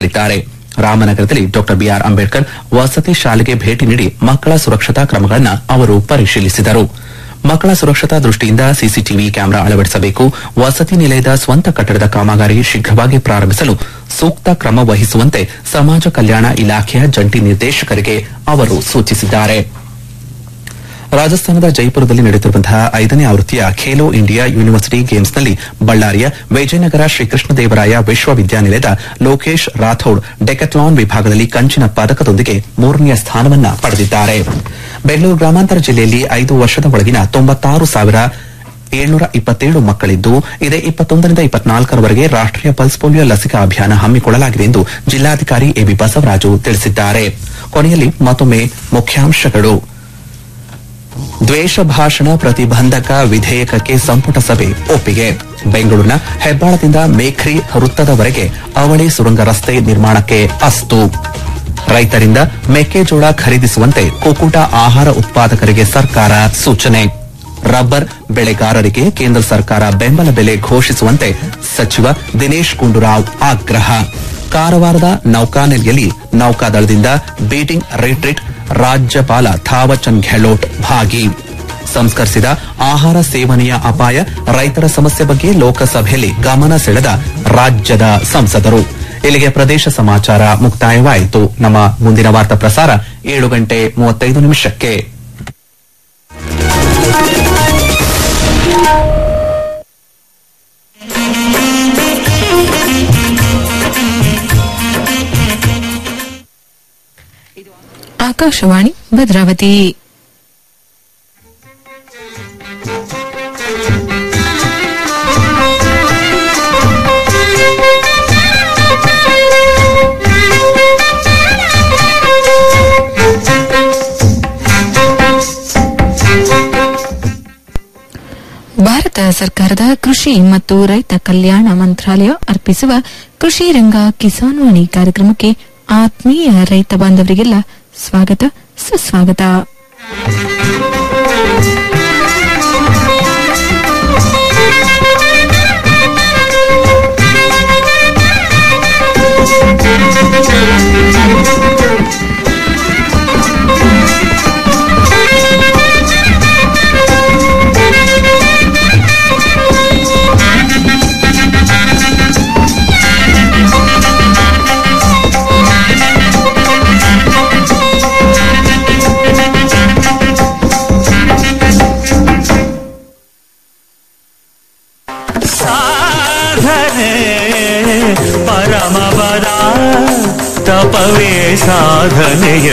ಿದ್ದಾರೆ ರಾಮನಗರದಲ್ಲಿ doctor B R Ambedkar ವಸತಿ ಶಾಲೆಗೆ ಭೇಟಿ ನೀಡಿ ಮಕ್ಕಳ ಸುರಕ್ಷತಾ ಕ್ರಮಗಳನ್ನು ಅವರು ಪರಿಶೀಲಿಸಿದರು ಮಕ್ಕಳ ಸುರಕ್ಷತಾ ದೃಷ್ಟಿಯಿಂದ ಸಿಸಿಟಿವಿ ಕ್ಯಾಮೆರಾ ಅಳವಡಿಸಬೇಕು ವಸತಿ ನಿಲಯದ ಸ್ವಂತ ಕಟ್ಟಡದ ಕಾಮಗಾರಿ ಶೀಘ್ರವಾಗಿ ಪ್ರಾರಂಭಿಸಲು ಸೂಕ್ತ ಕ್ರಮ ವಹಿಸುವಂತೆ ಸಮಾಜ ಕಲ್ಯಾಣ ಇಲಾಖೆಯ ಜಂಟಿ ನಿರ್ದೇಶಕರಿಗೆ ಅವರು ಸೂಚಿಸಿದ್ದಾರೆ ರಾಜಸ್ಥಾನದ ಜೈಪುರದಲ್ಲಿ ನಡೆಯುತ್ತಿರುವಂತಹ ಐದನೇ ಆವೃತ್ತಿಯ ಖೇಲೋ ಇಂಡಿಯಾ ಯೂನಿವರ್ಸಿಟಿ ಗೇಮ್ಸ್ನಲ್ಲಿ ಬಳ್ಳಾರಿಯ ವಿಜಯನಗರ ಶ್ರೀಕೃಷ್ಣದೇವರಾಯ ವಿಶ್ವವಿದ್ಯಾನಿಲಯದ ಲೋಕೇಶ್ ರಾಥೋಡ್ ಡೆಕಥ್ಲಾನ್ ವಿಭಾಗದಲ್ಲಿ ಕಂಚಿನ ಪದಕದೊಂದಿಗೆ ಮೂರನೆಯ ಸ್ಥಾನವನ್ನ ಪಡೆದಿದ್ದಾರೆ ಬೆಂಗಳೂರು ಗ್ರಾಮಾಂತರ ಜಿಲ್ಲೆಯಲ್ಲಿ ಐದು ವರ್ಷದ ಒಳಗಿನ ತೊಂಬತ್ತಾರು ಸಾವಿರ ಏಳ್ನೂರ ಇಪ್ಪತ್ತೇಳು ಮಕ್ಕಳಿದ್ದು ಇದೇ ಇಪ್ಪತ್ತೊಂದರಿಂದ ಇಪ್ಪತ್ನಾಲ್ಕರವರೆಗೆ ರಾಷ್ಟೀಯ ಪಲ್ಸ್ ಪೋಲಿಯೋ ಲಸಿಕಾ ಅಭಿಯಾನ ಹಮ್ಮಿಕೊಳ್ಳಲಾಗಿದೆ ಎಂದು ಜಿಲ್ಲಾಧಿಕಾರಿ ಎಬಿ ಬಸವರಾಜು ತಿಳಿಸಿದ್ದಾರೆ ಕೊನೆಯಲ್ಲಿ ಮತ್ತೊಮ್ಮೆ ಮುಖ್ಯಾಂಶಗಳು ದ್ವೇಷ ಭಾಷಣ ಪ್ರತಿಬಂಧಕ ವಿಧೇಯಕಕ್ಕೆ ಸಂಪುಟ ಸಭೆ ಒಪ್ಪಿಗೆ ಬೆಂಗಳೂರಿನ ಹೆಬ್ಬಾಳದಿಂದ ಮೇಖ್ರಿ ವೃತ್ತದವರೆಗೆ ಅವಳಿ ಸುರಂಗ ರಸ್ತೆ ನಿರ್ಮಾಣಕ್ಕೆ ಅಸ್ತು ರೈತರಿಂದ ಮೆಕ್ಕೆಜೋಳ ಖರೀದಿಸುವಂತೆ ಕುಕ್ಕುಟ ಆಹಾರ ಉತ್ಪಾದಕರಿಗೆ ಸರ್ಕಾರ ಸೂಚನೆ ರಬ್ಬರ್ ಬೆಳೆಗಾರರಿಗೆ ಕೇಂದ್ರ ಸರ್ಕಾರ ಬೆಂಬಲ ಬೆಲೆ ಘೋಷಿಸುವಂತೆ ಸಚಿವ ದಿನೇಶ್ ಗುಂಡೂರಾವ್ ಆಗ್ರಹ ಕಾರವಾರದ ನೌಕಾನೆಲೆಯಲ್ಲಿ ನೌಕಾದಳದಿಂದ ಬೀಟಿಂಗ್ ರಿಟ್ರೀಟ್ ರಾಜ್ಯಪಾಲ ಥಾವರ್ಚಂದ್ ಗೆಹ್ಲೋಟ್ ಭಾಗಿ ಸಂಸ್ಕರಿಸಿದ ಆಹಾರ ಸೇವನೆಯ ಅಪಾಯ ರೈತರ ಸಮಸ್ಯೆ ಬಗ್ಗೆ ಲೋಕಸಭೆಯಲ್ಲಿ ಗಮನ ಸೆಳೆದ ರಾಜ್ಯದ ಸಂಸದರು ಇಲ್ಲಿಗೆ ಪ್ರದೇಶ ಸಮಾಚಾರ ಮುಕ್ತಾಯವಾಯಿತು ನಮ್ಮ ಮುಂದಿನ ವಾರ್ತಾ ಪ್ರಸಾರ ಏಳು ಗಂಟೆ ಮೂವತ್ತೈದು ನಿಮಿಷಕ್ಕೆ ಆಕಾಶವಾಣಿ ಭದ್ರಾವತಿ ಭಾರತ ಸರ್ಕಾರದ ಕೃಷಿ ಮತ್ತು ರೈತ ಕಲ್ಯಾಣ ಮಂತ್ರಾಲಯ ಅರ್ಪಿಸುವ ಕೃಷಿ ರಂಗ ಕಿಸಾನ್ ವಾಣಿ ಕಾರ್ಯಕ್ರಮಕ್ಕೆ ಆತ್ಮೀಯ ರೈತ ಬಾಂಧವರಿಗೆಲ್ಲ ಸ್ವಾಗತ ಸುಸ್ವಾಗತ ಸಾಧನೆ ಪರಮಪದ ತಪವೇ ಸಾಧನೆಯ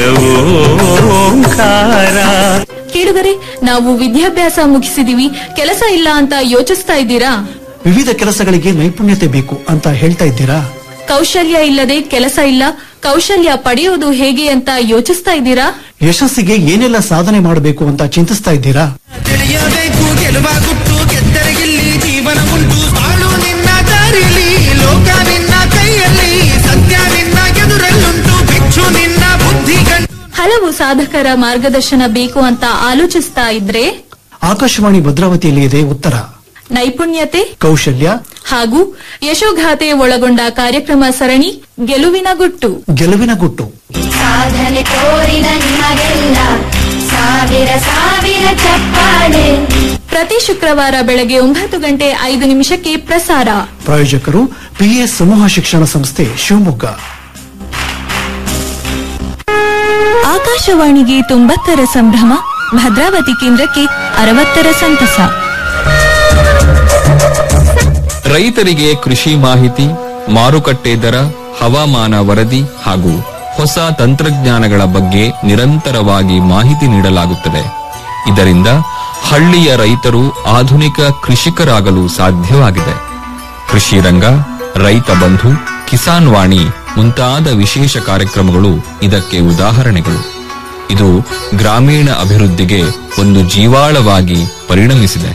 ಓಂಕಾರ ಕೇಳುಗರೆ ನಾವು ವಿದ್ಯಾಭ್ಯಾಸ ಮುಗಿಸಿದೀವಿ ಕೆಲಸ ಇಲ್ಲ ಅಂತ ಯೋಚಿಸ್ತಾ ಇದ್ದೀರಾ ವಿವಿಧ ಕೆಲಸಗಳಿಗೆ ನೈಪುಣ್ಯತೆ ಬೇಕು ಅಂತ ಹೇಳ್ತಾ ಇದ್ದೀರಾ ಕೌಶಲ್ಯ ಇಲ್ಲದೆ ಕೆಲಸ ಇಲ್ಲ ಕೌಶಲ್ಯ ಪಡೆಯೋದು ಹೇಗೆ ಅಂತ ಯೋಚಿಸ್ತಾ ಇದ್ದೀರಾ ಯಶಸ್ಸಿಗೆ ಏನೆಲ್ಲ ಸಾಧನೆ ಮಾಡಬೇಕು ಅಂತ ಚಿಂತಿಸ್ತಾ ಇದ್ದೀರಾ ತಿಳಿಯಬೇಕು ಗೆಲುವ ಗುಟ್ಟು ಗೆದ್ದರಿಗಿಲ್ಲಿ ಜೀವನ ಉಂಟು ಬಾಳು ನಿನ್ನ ದಾರಿಲಿ ಲೋಕ ನಿನ್ನ ಕೈಯಲ್ಲಿ ಸತ್ಯ ನಿನ್ನ ಎದುರಲ್ಲುಂಟು ಭಿಕ್ಷು ನಿನ್ನ ಬುದ್ಧಿ ಗಂಟು ಹಲವು ಸಾಧಕರ ಮಾರ್ಗದರ್ಶನ ಬೇಕು ಅಂತ ಆಲೋಚಿಸ್ತಾ ಇದ್ರೆ ಆಕಾಶವಾಣಿ ಭದ್ರಾವತಿಯಲ್ಲಿ ಇದೆ ಉತ್ತರ ನೈಪುಣ್ಯತೆ ಕೌಶಲ್ಯ ಹಾಗೂ ಯಶೋಗಾಥೆ ಒಳಗೊಂಡ ಕಾರ್ಯಕ್ರಮ ಸರಣಿ ಗೆಲುವಿನ ಗುಟ್ಟು ಗೆಲುವಿನ ಗುಟ್ಟು ಸಾಧನೆ ತೋರಿದ ನಿಮಗೆಲ್ಲ ಸಾವಿರ ಸಾವಿರ ಚಪ್ಪಾಳೆ ಪ್ರತಿ ಶುಕ್ರವಾರ ಬೆಳಗ್ಗೆ ಒಂಬತ್ತು ಗಂಟೆ ಐದು ನಿಮಿಷಕ್ಕೆ ಪ್ರಸಾರ ಪ್ರಾಯೋಜಕರು ಪಿಎಸ್ ಸಮೂಹ ಶಿಕ್ಷಣ ಸಂಸ್ಥೆ ಶಿವಮೊಗ್ಗ ಆಕಾಶವಾಣಿಗೆ ತೊಂಬತ್ತರ ಸಂಭ್ರಮ ಭದ್ರಾವತಿ ಕೇಂದ್ರಕ್ಕೆ ಅರವತ್ತರ ಸಂತಸ ರೈತರಿಗೆ ಕೃಷಿ ಮಾಹಿತಿ ಮಾರುಕಟ್ಟೆ ದರ ಹವಾಮಾನ ವರದಿ ಹಾಗೂ ಹೊಸ ತಂತ್ರಜ್ಞಾನಗಳ ಬಗ್ಗೆ ನಿರಂತರವಾಗಿ ಮಾಹಿತಿ ನೀಡಲಾಗುತ್ತದೆ ಇದರಿಂದ ಹಳ್ಳಿಯ ರೈತರು ಆಧುನಿಕ ಕೃಷಿಕರಾಗಲು ಸಾಧ್ಯವಾಗಿದೆ ಕೃಷಿ ರಂಗ ರೈತ ಬಂಧು ಕಿಸಾನ್ ವಾಣಿ ಮುಂತಾದ ವಿಶೇಷ ಕಾರ್ಯಕ್ರಮಗಳು ಇದಕ್ಕೆ ಉದಾಹರಣೆಗಳು ಇದು ಗ್ರಾಮೀಣ ಅಭಿವೃದ್ಧಿಗೆ ಒಂದು ಜೀವಾಳವಾಗಿ ಪರಿಣಮಿಸಿದೆ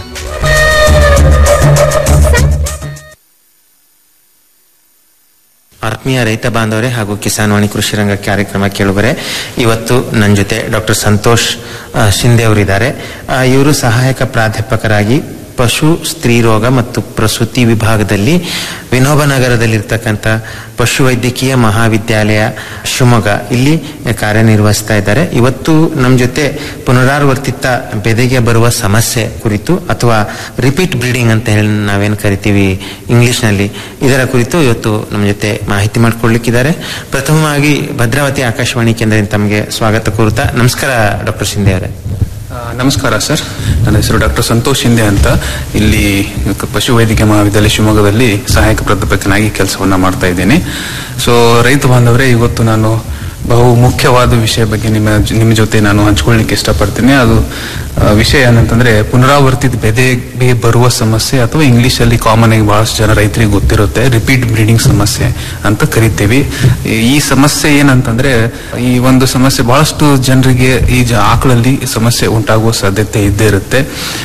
ಆತ್ಮೀಯ ರೈತ ಬಾಂಧವರೇ ಹಾಗೂ ಕಿಸಾನ್ ವಾಣಿ ಕೃಷಿ ರಂಗ ಕಾರ್ಯಕ್ರಮ ಕೇಳುವರೆ ಇವತ್ತು ನನ್ನ ಜೊತೆ ಡಾಕ್ಟರ್ ಸಂತೋಷ್ ಆ, ಶಿಂದೆ ಅವರಿದ್ದಾರೆ ಇವರು ಸಹಾಯಕ ಪ್ರಾಧ್ಯಾಪಕರಾಗಿ ಪಶು ಸ್ತ್ರೀ ರೋಗ ಮತ್ತು ಪ್ರಸೂತಿ ವಿಭಾಗದಲ್ಲಿ ವಿನೋಬ ನಗರದಲ್ಲಿರ್ತಕ್ಕಂಥ ಪಶುವೈದ್ಯಕೀಯ ಮಹಾವಿದ್ಯಾಲಯ ಶಿವಮೊಗ್ಗ ಇಲ್ಲಿ ಕಾರ್ಯನಿರ್ವಹಿಸ್ತಾ ಇದ್ದಾರೆ ಇವತ್ತು ನಮ್ಮ ಜೊತೆ ಪುನರಾವರ್ತಿತ ಬೆದೆಗೆ ಬರುವ ಸಮಸ್ಯೆ ಕುರಿತು ಅಥವಾ ರಿಪೀಟ್ ಬ್ರೀಡಿಂಗ್ ಅಂತ ಹೇಳಿ ನಾವೇನು ಕರಿತೀವಿ ಇಂಗ್ಲಿಷ್ನಲ್ಲಿ ಇದರ ಕುರಿತು ಇವತ್ತು ನಮ್ಮ ಜೊತೆ ಮಾಹಿತಿ ಮಾಡಿಕೊಡ್ಲಿಕ್ಕಿದ್ದಾರೆ ಪ್ರಥಮವಾಗಿ ಭದ್ರಾವತಿ ಆಕಾಶವಾಣಿ ಕೇಂದ್ರದಿಂದ ತಮಗೆ ಸ್ವಾಗತ ಕೋರುತ್ತಾ ನಮಸ್ಕಾರ ಡಾಕ್ಟರ್ ಶಿಂದೆ ಅವರೇ ಆ, ನಮಸ್ಕಾರ ಸರ್ ನನ್ನ ಹೆಸರು ಡಾಕ್ಟರ್ ಸಂತೋಷ್ ಶಿಂದೆ ಅಂತ ಇಲ್ಲಿ ಪಶುವೈದ್ಯಕೀಯ ಮಹಾವಿದ್ಯಾಲಯ ಶಿವಮೊಗ್ಗದಲ್ಲಿ ಸಹಾಯಕ ಪ್ರಾಧ್ಯಾಪಕನಾಗಿ ಕೆಲಸವನ್ನ ಮಾಡ್ತಾ ಇದ್ದೇನೆ ಸೊ ರೈತ ಬಾಂಧವರೇ ಇವತ್ತು ನಾನು ಬಹು ಮುಖ್ಯವಾದ ವಿಷಯ ಬಗ್ಗೆ ನಿಮ್ಮ ನಿಮ್ಮ ಜೊತೆ ನಾನು ಹಂಚ್ಕೊಳ್ಳಿಕ್ಕೆ ಇಷ್ಟಪಡ್ತೀನಿ ಅದು ಆ, ವಿಷಯ ಏನಂತಂದ್ರೆ ಪುನರಾವರ್ತಿತ ಬೆದೆಗೆ ಬರುವ ಸಮಸ್ಯೆ ಅಥವಾ ಇಂಗ್ಲಿಷ್ ಅಲ್ಲಿ ಕಾಮನ್ ಆಗಿ ಬಹಳಷ್ಟು ಜನ ರೈತರಿಗೆ ಗೊತ್ತಿರುತ್ತೆ ರಿಪೀಟ್ ಬ್ರೀಡಿಂಗ್ ಸಮಸ್ಯೆ ಅಂತ ಕರಿತೀವಿ ಈ- ಈ ಸಮಸ್ಯೆ ಏನಂತಂದ್ರೆ ಈ ಒಂದು ಸಮಸ್ಯೆ ಬಹಳಷ್ಟು ಜನರಿಗೆ ಈ ಜ- ಆಕಳಲ್ಲಿ ಸಮಸ್ಯೆ ಉಂಟಾಗುವ ಸಾಧ್ಯತೆ ಇದ್ದೇ ಇರುತ್ತೆ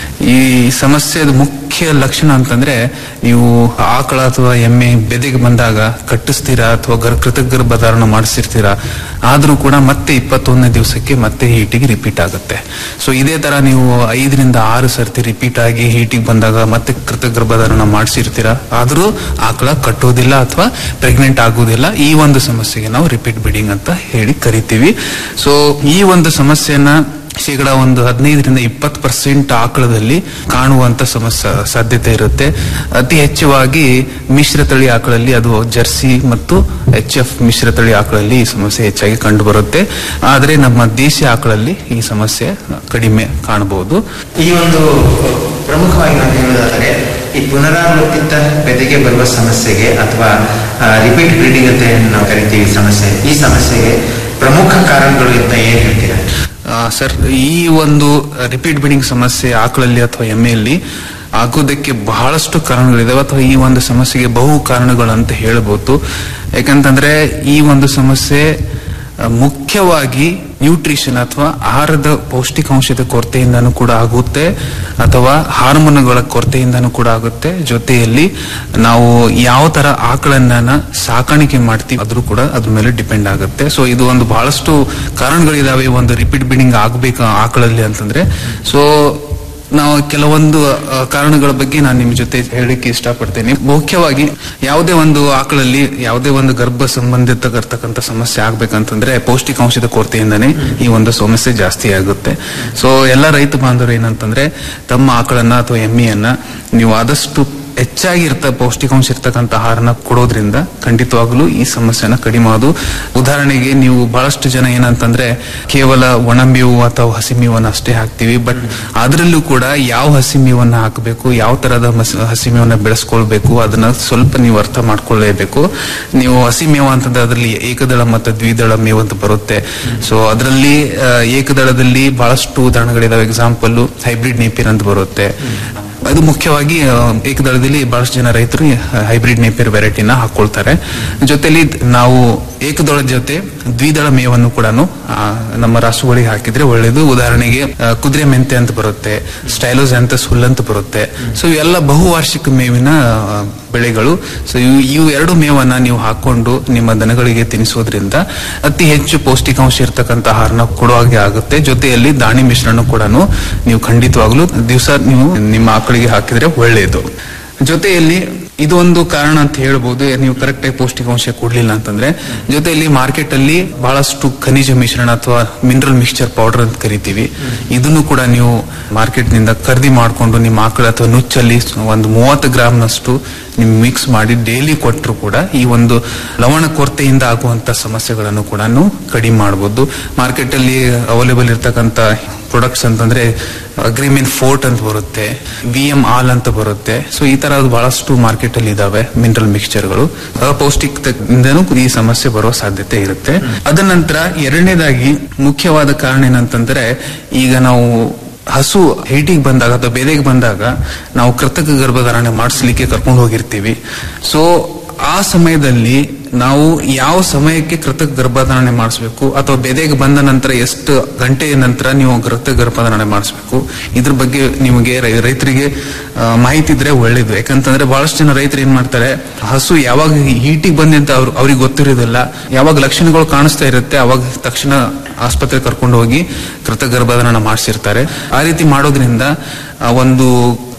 ಈ ಸಮಸ್ಯೆದ ಮುಖ್ಯ ಲಕ್ಷಣ ಅಂತಂದ್ರೆ ನೀವು ಆಕಳ ಅಥವಾ ಎಮ್ಮೆ ಬೆದೆಗೆ ಬಂದಾಗ ಕಟ್ಟಿಸ್ತೀರಾ ಅಥವಾ ಗರ್ ಕೃತಗರ್ಭಧಾರಣ ಮಾಡಿಸಿರ್ತೀರಾ ಆದ್ರೂ ಕೂಡ ಮತ್ತೆ ಇಪ್ಪತ್ತೊಂದನೇ ದಿವಸಕ್ಕೆ ಮತ್ತೆ ಹೀಟಿಗೆ ರಿಪೀಟ್ ಆಗುತ್ತೆ ಸೊ ಇದೇ ತರ ನೀವು ಐದರಿಂದ ಆರು ಸರ್ತಿ ರಿಪೀಟ್ ಆಗಿ ಹೀಟಿಗೆ ಬಂದಾಗ ಮತ್ತೆ ಕೃತಗರ್ಭಧಾರಣ ಮಾಡಿಸಿರ್ತೀರಾ ಆದ್ರೂ ಆಕಳ ಕಟ್ಟೋದಿಲ್ಲ ಅಥವಾ ಪ್ರೆಗ್ನೆಂಟ್ ಆಗುವುದಿಲ್ಲ ಈ ಒಂದು ಸಮಸ್ಯೆಗೆ ನಾವು ರಿಪೀಟ್ ಬಿಡಿಂಗ್ ಅಂತ ಹೇಳಿ ಕರಿತೀವಿ ಸೊ ಈ ಒಂದು ಸಮಸ್ಯೆನ ಶೇಕಡ ಒಂದು ಹದಿನೈದರಿಂದ ಇಪ್ಪತ್ತು ಪರ್ಸೆಂಟ್ ಆಕಳದಲ್ಲಿ ಕಾಣುವಂತ ಸಮಸ್ಯೆ ಸಾಧ್ಯತೆ ಇರುತ್ತೆ ಅತಿ ಹೆಚ್ಚವಾಗಿ ಮಿಶ್ರತಳಿ ಆಕಳಲ್ಲಿ ಅದು ಜರ್ಸಿ ಮತ್ತು ಎಚ್ ಎಫ್ ಮಿಶ್ರತಳಿ ಆಕಳಲ್ಲಿ ಈ ಸಮಸ್ಯೆ ಹೆಚ್ಚಾಗಿ ಕಂಡು ಬರುತ್ತೆ ಆದರೆ ನಮ್ಮ ದೇಶಿ ಆಕಳಲ್ಲಿ ಈ ಸಮಸ್ಯೆ ಕಡಿಮೆ ಕಾಣಬಹುದು ಈ ಒಂದು ಪ್ರಮುಖವಾಗಿ ನಾವು ಹೇಳೋದಾದರೆ ಈ ಪುನರಾವರ್ತಿತ ಬೆದೆಗೆ ಬರುವ ಸಮಸ್ಯೆಗೆ ಅಥವಾ ರಿಪೀಟ್ ಬ್ರೀಡಿಂಗ್ ಅಂತ ಏನ್ ನಾವು ಕರಿತೀವಿ ಈ ಸಮಸ್ಯೆ ಈ ಸಮಸ್ಯೆಗೆ ಪ್ರಮುಖ ಕಾರಣಗಳು ಅಂತ ಏನ್ ಹೇಳ್ತೀರಾ ಆ, ಸರ್ ಈ ಒಂದು ರಿಪೀಟ್ ಬಿಡಿಂಗ್ ಸಮಸ್ಯೆ ಆಕಳಲ್ಲಿ ಅಥವಾ ಎಮ್ಮೆಯಲ್ಲಿ ಆಗೋದಕ್ಕೆ ಬಹಳಷ್ಟು ಕಾರಣಗಳಿದಾವೆ ಅಥವಾ ಈ ಒಂದು ಸಮಸ್ಯೆಗೆ ಬಹು ಕಾರಣಗಳು ಅಂತ ಹೇಳಬಹುದು ಯಾಕಂತಂದ್ರೆ ಈ ಒಂದು ಸಮಸ್ಯೆ ಆ, ಮುಖ್ಯವಾಗಿ ನ್ಯೂಟ್ರಿಷನ್ ಅಥವಾ ಆಹಾರದ ಪೌಷ್ಟಿಕಾಂಶದ ಕೊರತೆಯಿಂದನೂ ಕೂಡ ಆಗುತ್ತೆ ಅಥವಾ ಹಾರ್ಮೋನುಗಳ ಕೊರತೆಯಿಂದನೂ ಕೂಡ ಆಗುತ್ತೆ ಜೊತೆಯಲ್ಲಿ ನಾವು ಯಾವ ತರ ಆಕಳನ್ನ ಸಾಕಾಣಿಕೆ ಮಾಡ್ತೀವಿ ಅದ್ರೂ ಕೂಡ ಅದ್ರ ಮೇಲೆ ಡಿಪೆಂಡ್ ಆಗುತ್ತೆ ಸೊ ಇದು ಒಂದು ಬಹಳಷ್ಟು ಕಾರಣಗಳಿದಾವೆ ಒಂದು ರಿಪೀಟ್ ಬಿಡಿಂಗ್ ಆಗ್ಬೇಕು ಆಕಳಲ್ಲಿ ಅಂತಂದ್ರೆ ಸೊ ನಾವು ಕೆಲವೊಂದು ಆ, ಕಾರಣಗಳ ಬಗ್ಗೆ ನಾನು ನಿಮ್ ಜೊತೆ ಹೇಳಲಿಕ್ಕೆ ಇಷ್ಟಪಡ್ತೇನೆ ಮುಖ್ಯವಾಗಿ ಯಾವುದೇ ಒಂದು ಆಕಳಲ್ಲಿ ಯಾವುದೇ ಒಂದು ಗರ್ಭ ಸಂಬಂಧಿತ ಇರ್ತಕ್ಕಂಥ ಸಮಸ್ಯೆ ಆಗ್ಬೇಕಂತಂದ್ರೆ ಪೌಷ್ಟಿಕಾಂಶದ ಕೊರತೆಯಿಂದನೇ ಈ ಒಂದು ಸಮಸ್ಯೆ ಜಾಸ್ತಿ ಆಗುತ್ತೆ ಸೊ ಎಲ್ಲ ರೈತ ಬಾಂಧವರು ಏನಂತಂದ್ರೆ ತಮ್ಮ ಆಕಳನ್ನ ಅಥವಾ ಎಮ್ಮೆಯನ್ನ ನೀವು ಆದಷ್ಟು ಹೆಚ್ಚಾಗಿ ಇರ್ತ ಪೌಷ್ಟಿಕಾಂಶ ಇರ್ತಕ್ಕಂಥ ಆಹಾರನ ಕೊಡೋದ್ರಿಂದ ಖಂಡಿತವಾಗ್ಲೂ ಈ ಸಮಸ್ಯೆನ ಕಡಿಮೆ ಮಾಡೋದು ಉದಾಹರಣೆಗೆ ನೀವು ಬಹಳಷ್ಟು ಜನ ಏನಂತಂದ್ರೆ ಕೇವಲ ಒಣಮೇವು ಅಥವಾ ಹಸಿ ಮೇವನ್ನ ಅಷ್ಟೇ ಹಾಕ್ತಿವಿ ಬಟ್ ಅದರಲ್ಲೂ ಕೂಡ ಯಾವ ಹಸಿ ಮೇವನ್ನ ಹಾಕಬೇಕು ಯಾವ ತರದ ಮಸ್- ಹಸಿ ಮೇವನ್ನ ಬೆಳೆಸ್ಕೊಳ್ಬೇಕು ಅದನ್ನ ಸ್ವಲ್ಪ ನೀವು ಅರ್ಥ ಮಾಡ್ಕೊಳ್ಳೇಬೇಕು ನೀವು ಹಸಿ ಮೇವು ಅಂತಂದ್ರೆ ಅದರಲ್ಲಿ ಏಕದಳ ಮತ್ತು ದ್ವಿದಳ ಮೇವು ಅಂತ ಬರುತ್ತೆ ಸೊ ಅದರಲ್ಲಿ ಏಕದಳದಲ್ಲಿ ಬಹಳಷ್ಟು ಉದಾಹರಣೆಗಳಿದಾವೆ ಎಕ್ಸಾಂಪಲ್ ಹೈಬ್ರಿಡ್ ನೇಪಿಯರ್ ಅಂತ ಬರುತ್ತೆ ಅದು ಮುಖ್ಯವಾಗಿ ಆ, ಏಕದಳದಲ್ಲಿ ಬಹಳಷ್ಟು ಜನ ರೈತರು ಹೈಬ್ರಿಡ್ ನೇಪಿಯರ್ ವೆರೈಟಿನ ಹಾಕೊಳ್ತಾರೆ ಜೊತೆಲಿ ನಾವು ಏಕದಳ ಜೊತೆ ದ್ವಿದಳ ಮೇವನ್ನು ಕೂಡ ನಮ್ಮ ರಾಸುಗಳಿಗೆ ಹಾಕಿದ್ರೆ ಒಳ್ಳೇದು ಉದಾಹರಣೆಗೆ ಆ, ಕುದುರೆ ಮೆಂತೆ ಅಂತ ಬರುತ್ತೆ ಸ್ಟೈಲೋಸ್ ಅಂತ ಹುಲ್ ಅಂತ ಬರುತ್ತೆ ಸೊ ಇವೆಲ್ಲ ಬಹುವಾರ್ಷಿಕ ಮೇವಿನ ಆ, ಬೆಳೆಗಳು ಸೊ ಇವು ಇವು ಎರಡು ಮೇವನ್ನ ನೀವು ಹಾಕೊಂಡು ನಿಮ್ಮ ದನಗಳಿಗೆ ತಿನ್ನಿಸೋದ್ರಿಂದ ಅತಿ ಹೆಚ್ಚು ಪೌಷ್ಟಿಕಾಂಶ ಇರ್ತಕ್ಕಂಥ ಆಹಾರನ ಕೊಡುವಾಗೆ ಆಗುತ್ತೆ ಜೊತೆಯಲ್ಲಿ ದಾಣಿ ಮಿಶ್ರಣ ಕೂಡ ನೀವು ಖಂಡಿತವಾಗ್ಲೂ ದಿವಸ ನೀವು ನಿಮ್ಮ ಆಕಳಿಗೆ ಹಾಕಿದ್ರೆ ಒಳ್ಳೆಯದು ಜೊತೆಯಲ್ಲಿ ಇದು ಒಂದು ಕಾರಣ ಅಂತ ಹೇಳ್ಬೋದು ನೀವು ಕರೆಕ್ಟ್ ಆಗಿ ಪೌಷ್ಟಿಕಾಂಶ ಕೊಡ್ಲಿಲ್ಲ ಅಂತಂದ್ರೆ ಜೊತೆಯಲ್ಲಿ ಮಾರ್ಕೆಟ್ ಅಲ್ಲಿ ಬಹಳಷ್ಟು ಖನಿಜ ಮಿಶ್ರಣ ಅಥವಾ ಮಿನರಲ್ ಮಿಕ್ಸ್ಚರ್ ಪೌಡರ್ ಅಂತ ಕರಿತೀವಿ ಇದನ್ನು ಕೂಡ ನೀವು ಮಾರ್ಕೆಟ್ ನಿಂದ ಖರೀದಿ ಮಾಡಿಕೊಂಡು ನಿಮ್ಮ ಆಕಳ ಅಥವಾ ನುಚ್ಚಲ್ಲಿ ಒಂದು ಮೂವತ್ತು ಗ್ರಾಮ್ನಷ್ಟು ನೀವು ಮಿಕ್ಸ್ ಮಾಡಿ ಡೈಲಿ ಕೊಟ್ಟರು ಕೂಡ ಈ ಒಂದು ಲವಣ ಕೊರತೆಯಿಂದ ಆಗುವಂತ ಸಮಸ್ಯೆಗಳನ್ನು ಕೂಡ ಕಡಿಮೆ ಮಾಡಬಹುದು ಮಾರ್ಕೆಟ್ ಅಲ್ಲಿ ಅವೈಲೇಬಲ್ ಇರ್ತಕ್ಕಂಥ ಪ್ರಾಡಕ್ಟ್ಸ್ ಅಂತಂದ್ರೆ ಅಗ್ರಿಮಿನ್ ಫೋರ್ಟ್ ಅಂತ ಬರುತ್ತೆ ವಿ ಎಂ ಆಲ್ ಅಂತ ಬರುತ್ತೆ ಸೊ ಈ ತರ ಬಹಳಷ್ಟು ಮಾರ್ಕೆಟ್ ಅಲ್ಲಿ ಇದಾವೆ ಮಿನರಲ್ ಮಿಕ್ಸ್ಚರ್ಗಳು ಅಪೌಷ್ಟಿಕತೆಯಿಂದನೂ ಈ ಸಮಸ್ಯೆ ಬರುವ ಸಾಧ್ಯತೆ ಇರುತ್ತೆ ಅದ ನಂತರ ಎರಡನೇದಾಗಿ ಮುಖ್ಯವಾದ ಕಾರಣ ಏನಂತಂದ್ರೆ ಈಗ ನಾವು ಹಸು ಹೈಟಿಗೆ ಬಂದಾಗ ಅಥವಾ ಬೇದೆಗೆ ಬಂದಾಗ ನಾವು ಕೃತಕ ಗರ್ಭಧಾರಣೆ ಮಾಡಿಸ್ಲಿಕ್ಕೆ ಕರ್ಕೊಂಡು ಹೋಗಿರ್ತೀವಿ ಸೊ ಆ ಸಮಯದಲ್ಲಿ ನಾವು ಯಾವ ಸಮಯಕ್ಕೆ ಕೃತಕ ಗರ್ಭಧಾರಣೆ ಮಾಡಿಸ್ಬೇಕು ಅಥವಾ ಬೆದೆಗೆ ಬಂದ ನಂತರ ಎಷ್ಟು ಗಂಟೆಯ ನಂತರ ನೀವು ಕೃತಕ ಗರ್ಭಧಾರಣೆ ಮಾಡಿಸ್ಬೇಕು ಇದ್ರ ಬಗ್ಗೆ ನಿಮಗೆ ರೈ- ರೈತರಿಗೆ ಆ, ಮಾಹಿತಿ ಇದ್ರೆ ಒಳ್ಳೇದು ಯಾಕಂತಂದ್ರೆ ಬಹಳಷ್ಟು ಜನ ರೈತರು ಏನ್ ಮಾಡ್ತಾರೆ ಹಸು ಯಾವಾಗ ಹೀಟಿಗೆ ಬಂದಂತ ಅವ್ರು ಅವ್ರಿಗೆ ಗೊತ್ತಿರೋದಿಲ್ಲ ಯಾವಾಗ ಲಕ್ಷಣಗಳು ಕಾಣಿಸ್ತಾ ಇರುತ್ತೆ ಅವಾಗ ತಕ್ಷಣ ಆಸ್ಪತ್ರೆ ಕರ್ಕೊಂಡು ಹೋಗಿ ಕೃತಕ ಗರ್ಭಧಾರಣ ಮಾಡಿಸಿರ್ತಾರೆ ಆ ರೀತಿ ಮಾಡೋದ್ರಿಂದ ಆ, ಒಂದು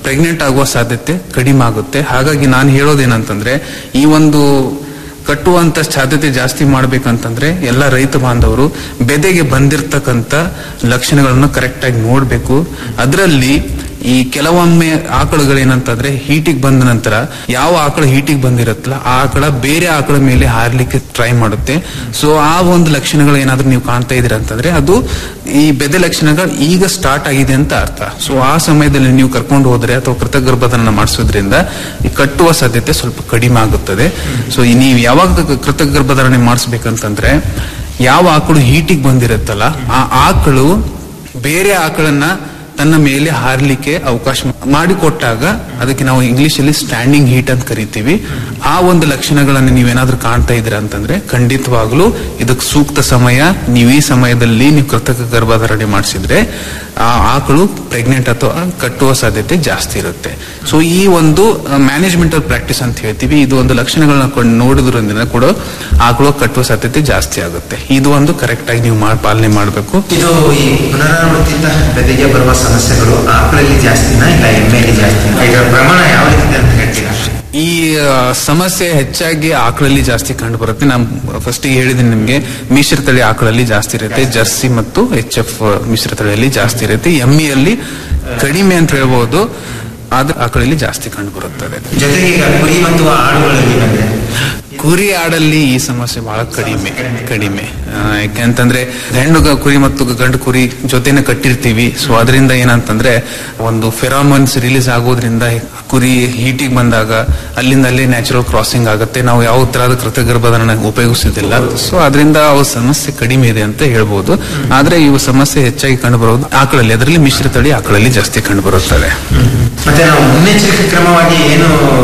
ಪ್ರೆಗ್ನೆಂಟ್ ಆಗುವ ಸಾಧ್ಯತೆ ಕಡಿಮೆ ಆಗುತ್ತೆ ಹಾಗಾಗಿ ನಾನು ಹೇಳೋದೇನಂತಂದ್ರೆ ಈ ಒಂದು ಕಟ್ಟುವಂತ ಸಾಧ್ಯತೆ ಜಾಸ್ತಿ ಮಾಡ್ಬೇಕಂತಂದ್ರೆ ಎಲ್ಲ ರೈತ ಬಾಂಧವರು ಬೆದೆಗೆ ಬಂದಿರತಕ್ಕಂತ ಲಕ್ಷಣಗಳನ್ನು ಕರೆಕ್ಟ್ ಆಗಿ ನೋಡ್ಬೇಕು ಅದರಲ್ಲಿ ಈ ಕೆಲವೊಮ್ಮೆ ಆಕಳುಗಳೇನಂತಂದ್ರೆ ಹೀಟಿಗೆ ಬಂದ ನಂತರ ಯಾವ ಆಕಳು ಹೀಟಿಗೆ ಬಂದಿರತ್ತಲ್ಲ ಆ ಆಕಳ ಬೇರೆ ಆಕಳ ಮೇಲೆ ಹಾರ್ಲಿಕ್ಕೆ ಟ್ರೈ ಮಾಡುತ್ತೆ ಸೊ ಆ ಒಂದು ಲಕ್ಷಣಗಳು ಏನಾದ್ರೂ ನೀವು ಕಾಣ್ತಾ ಇದೀರ ಅಂತಂದ್ರೆ ಅದು ಈ ಬೆದೆ ಲಕ್ಷಣಗಳು ಈಗ ಸ್ಟಾರ್ಟ್ ಆಗಿದೆ ಅಂತ ಅರ್ಥ ಸೊ ಆ ಸಮಯದಲ್ಲಿ ನೀವು ಕರ್ಕೊಂಡು ಹೋದ್ರೆ ಅಥವಾ ಕೃತಕ ಗರ್ಭಧಾರಣ ಮಾಡಿಸೋದ್ರಿಂದ ಈ ಕಟ್ಟುವ ಸಾಧ್ಯತೆ ಸ್ವಲ್ಪ ಕಡಿಮೆ ಆಗುತ್ತದೆ ಸೊ ನೀವು ಯಾವಾಗ ಕೃತಕ ಗರ್ಭಧಾರಣೆ ಮಾಡಿಸ್ಬೇಕಂತಂದ್ರೆ ಯಾವ ಆಕಳು ಹೀಟಿಗೆ ಬಂದಿರುತ್ತಲ್ಲ ಆ ಆಕಳು ಬೇರೆ ಆಕಳನ್ನ ತನ್ನ ಮೇಲೆ ಹಾರಲಿಕ್ಕೆ ಅವಕಾಶ ಮಾಡಿಕೊಟ್ಟಾಗ ಅದಕ್ಕೆ ನಾವು ಇಂಗ್ಲಿಷ್ ಅಲ್ಲಿ ಸ್ಟ್ಯಾಂಡಿಂಗ್ ಹೀಟ್ ಅಂತ ಕರಿತೀವಿ ಆ ಒಂದು ಲಕ್ಷಣಗಳನ್ನು ನೀವೇನಾದ್ರೂ ಕಾಣ್ತಾ ಇದ್ದೀರಾ ಅಂತಂದ್ರೆ ಖಂಡಿತವಾಗ್ಲೂ ಇದಕ್ಕೆ ಸೂಕ್ತ ಸಮಯ ನೀವು ಈ ಸಮಯದಲ್ಲಿ ನೀವು ಕೃತಕ ಗರ್ಭಧಾರಣೆ ಮಾಡಿಸಿದ್ರೆ ಆ ಆಕಳು ಪ್ರೆಗ್ನೆಂಟ್ ಅಥವಾ ಕಟ್ಟುವ ಸಾಧ್ಯತೆ ಜಾಸ್ತಿ ಇರುತ್ತೆ ಸೊ ಈ ಒಂದು ಮ್ಯಾನೇಜ್ಮೆಂಟಲ್ ಪ್ರಾಕ್ಟೀಸ್ ಅಂತ ಹೇಳ್ತೀವಿ ಇದು ಒಂದು ಲಕ್ಷಣಗಳನ್ನ ಕೊಂಡು ನೋಡಿದ್ರಿಂದ ಕೂಡ ಆಕಳು ಕಟ್ಟುವ ಸಾಧ್ಯತೆ ಜಾಸ್ತಿ ಆಗುತ್ತೆ ಇದು ಒಂದು ಕರೆಕ್ಟ್ ಆಗಿ ನೀವು ಮಾಡ್- ಪಾಲನೆ ಮಾಡಬೇಕು ಇದು ಈ ಪುನರಾವರ್ತಿತ ಬೆದೆಗೆ ಬರುವ ಸಮಸ್ಯೆಗಳು ಆಕಳಲ್ಲಿ ಜಾಸ್ತಿನಾ ಇಲ್ಲ ಎಮ್ಮೆಯಲ್ಲಿ ಜಾಸ್ತಿನಾ ಇದರ ಪ್ರಮಾಣ ಯಾವ ರೀತಿ ಇದೆ ಅಂತ ಹೇಳ್ತೀರಾ ಈ ಆ, ಸಮಸ್ಯೆ ಹೆಚ್ಚಾಗಿ ಆಕಳಲ್ಲಿ ಜಾಸ್ತಿ ಕಂಡು ಬರುತ್ತೆ ನಾನು ಫಸ್ಟ್ ಹೇಳಿದ್ದೀನಿ ನಿಮ್ಗೆ ಮಿಶ್ರ ತಳಿ ಆಕಳಲ್ಲಿ ಜಾಸ್ತಿ ಇರುತ್ತೆ ಜರ್ಸಿ ಮತ್ತು ಎಚ್ ಎಫ್ ಮಿಶ್ರ ತಳಿಯಲ್ಲಿ ಜಾಸ್ತಿ ಇರುತ್ತೆ ಎಮ್ಮಿಯಲ್ಲಿ ಕಡಿಮೆ ಅಂತ ಹೇಳ್ಬೋದು ಆದ್ರೆ ಆಕಳಲ್ಲಿ ಜಾಸ್ತಿ ಕಂಡು ಬರುತ್ತದೆ ಜೊತೆಗೆ ಈಗ ಕುರಿ ಮತ್ತು ಆಡುಗಳಲ್ಲಿ ಬಂದ್ರೆ ಕುರಿ ಆಡಲ್ಲಿ ಈ ಸಮಸ್ಯೆ ಬಹಳ ಕಡಿಮೆ ಕಡಿಮೆ ಆ, ಯಾಕೆಂತಂದ್ರೆ ಹೆಣ್ಣು ಗ- ಕುರಿ ಮತ್ತು ಗಂಡು ಕುರಿ ಜೊತೆನೆ ಕಟ್ಟಿರ್ತೀವಿ ಸೊ ಅದರಿಂದ ಏನಂತಂದ್ರೆ ಒಂದು ಫೆರಾಮನ್ಸ್ ರಿಲೀಸ್ ಆಗೋದ್ರಿಂದ ಕುರಿ ಹೀಟಿಗೆ ಬಂದಾಗ ಅಲ್ಲಿಂದ ಅಲ್ಲೇ ನ್ಯಾಚುರಲ್ ಕ್ರಾಸಿಂಗ್ ಆಗುತ್ತೆ ನಾವು ಯಾವ ತರಹದ ಕೃತಕ ಗರ್ಭಧಾರಣ ಉಪಯೋಗಿಸುದಿಲ್ಲ ಸೊ ಅದರಿಂದ ಅವ ಸಮಸ್ಯೆ ಕಡಿಮೆ ಇದೆ ಅಂತ ಹೇಳ್ಬೋದು ಆದ್ರೆ ಇವು ಸಮಸ್ಯೆ ಹೆಚ್ಚಾಗಿ ಕಂಡು ಬರೋದು ಆಕಳಲ್ಲಿ ಅದರಲ್ಲಿ ಮಿಶ್ರ ತಳಿ ಆಕಳಲ್ಲಿ ಜಾಸ್ತಿ ಕಂಡು ಬರುತ್ತದೆ ಮತ್ತೆ ನಾವು ಮುನ್ನೆಚ್ಚರಿಕೆ ಕ್ರಮವಾಗಿ ಏನು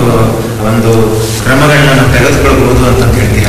ಒಂದು ಕ್ರಮಗಳನ್ನ ನಾವು ತೆಗೆದುಕೊಳ್ಬಹುದು ಅಂತ ಹೇಳ್ತೀರಾ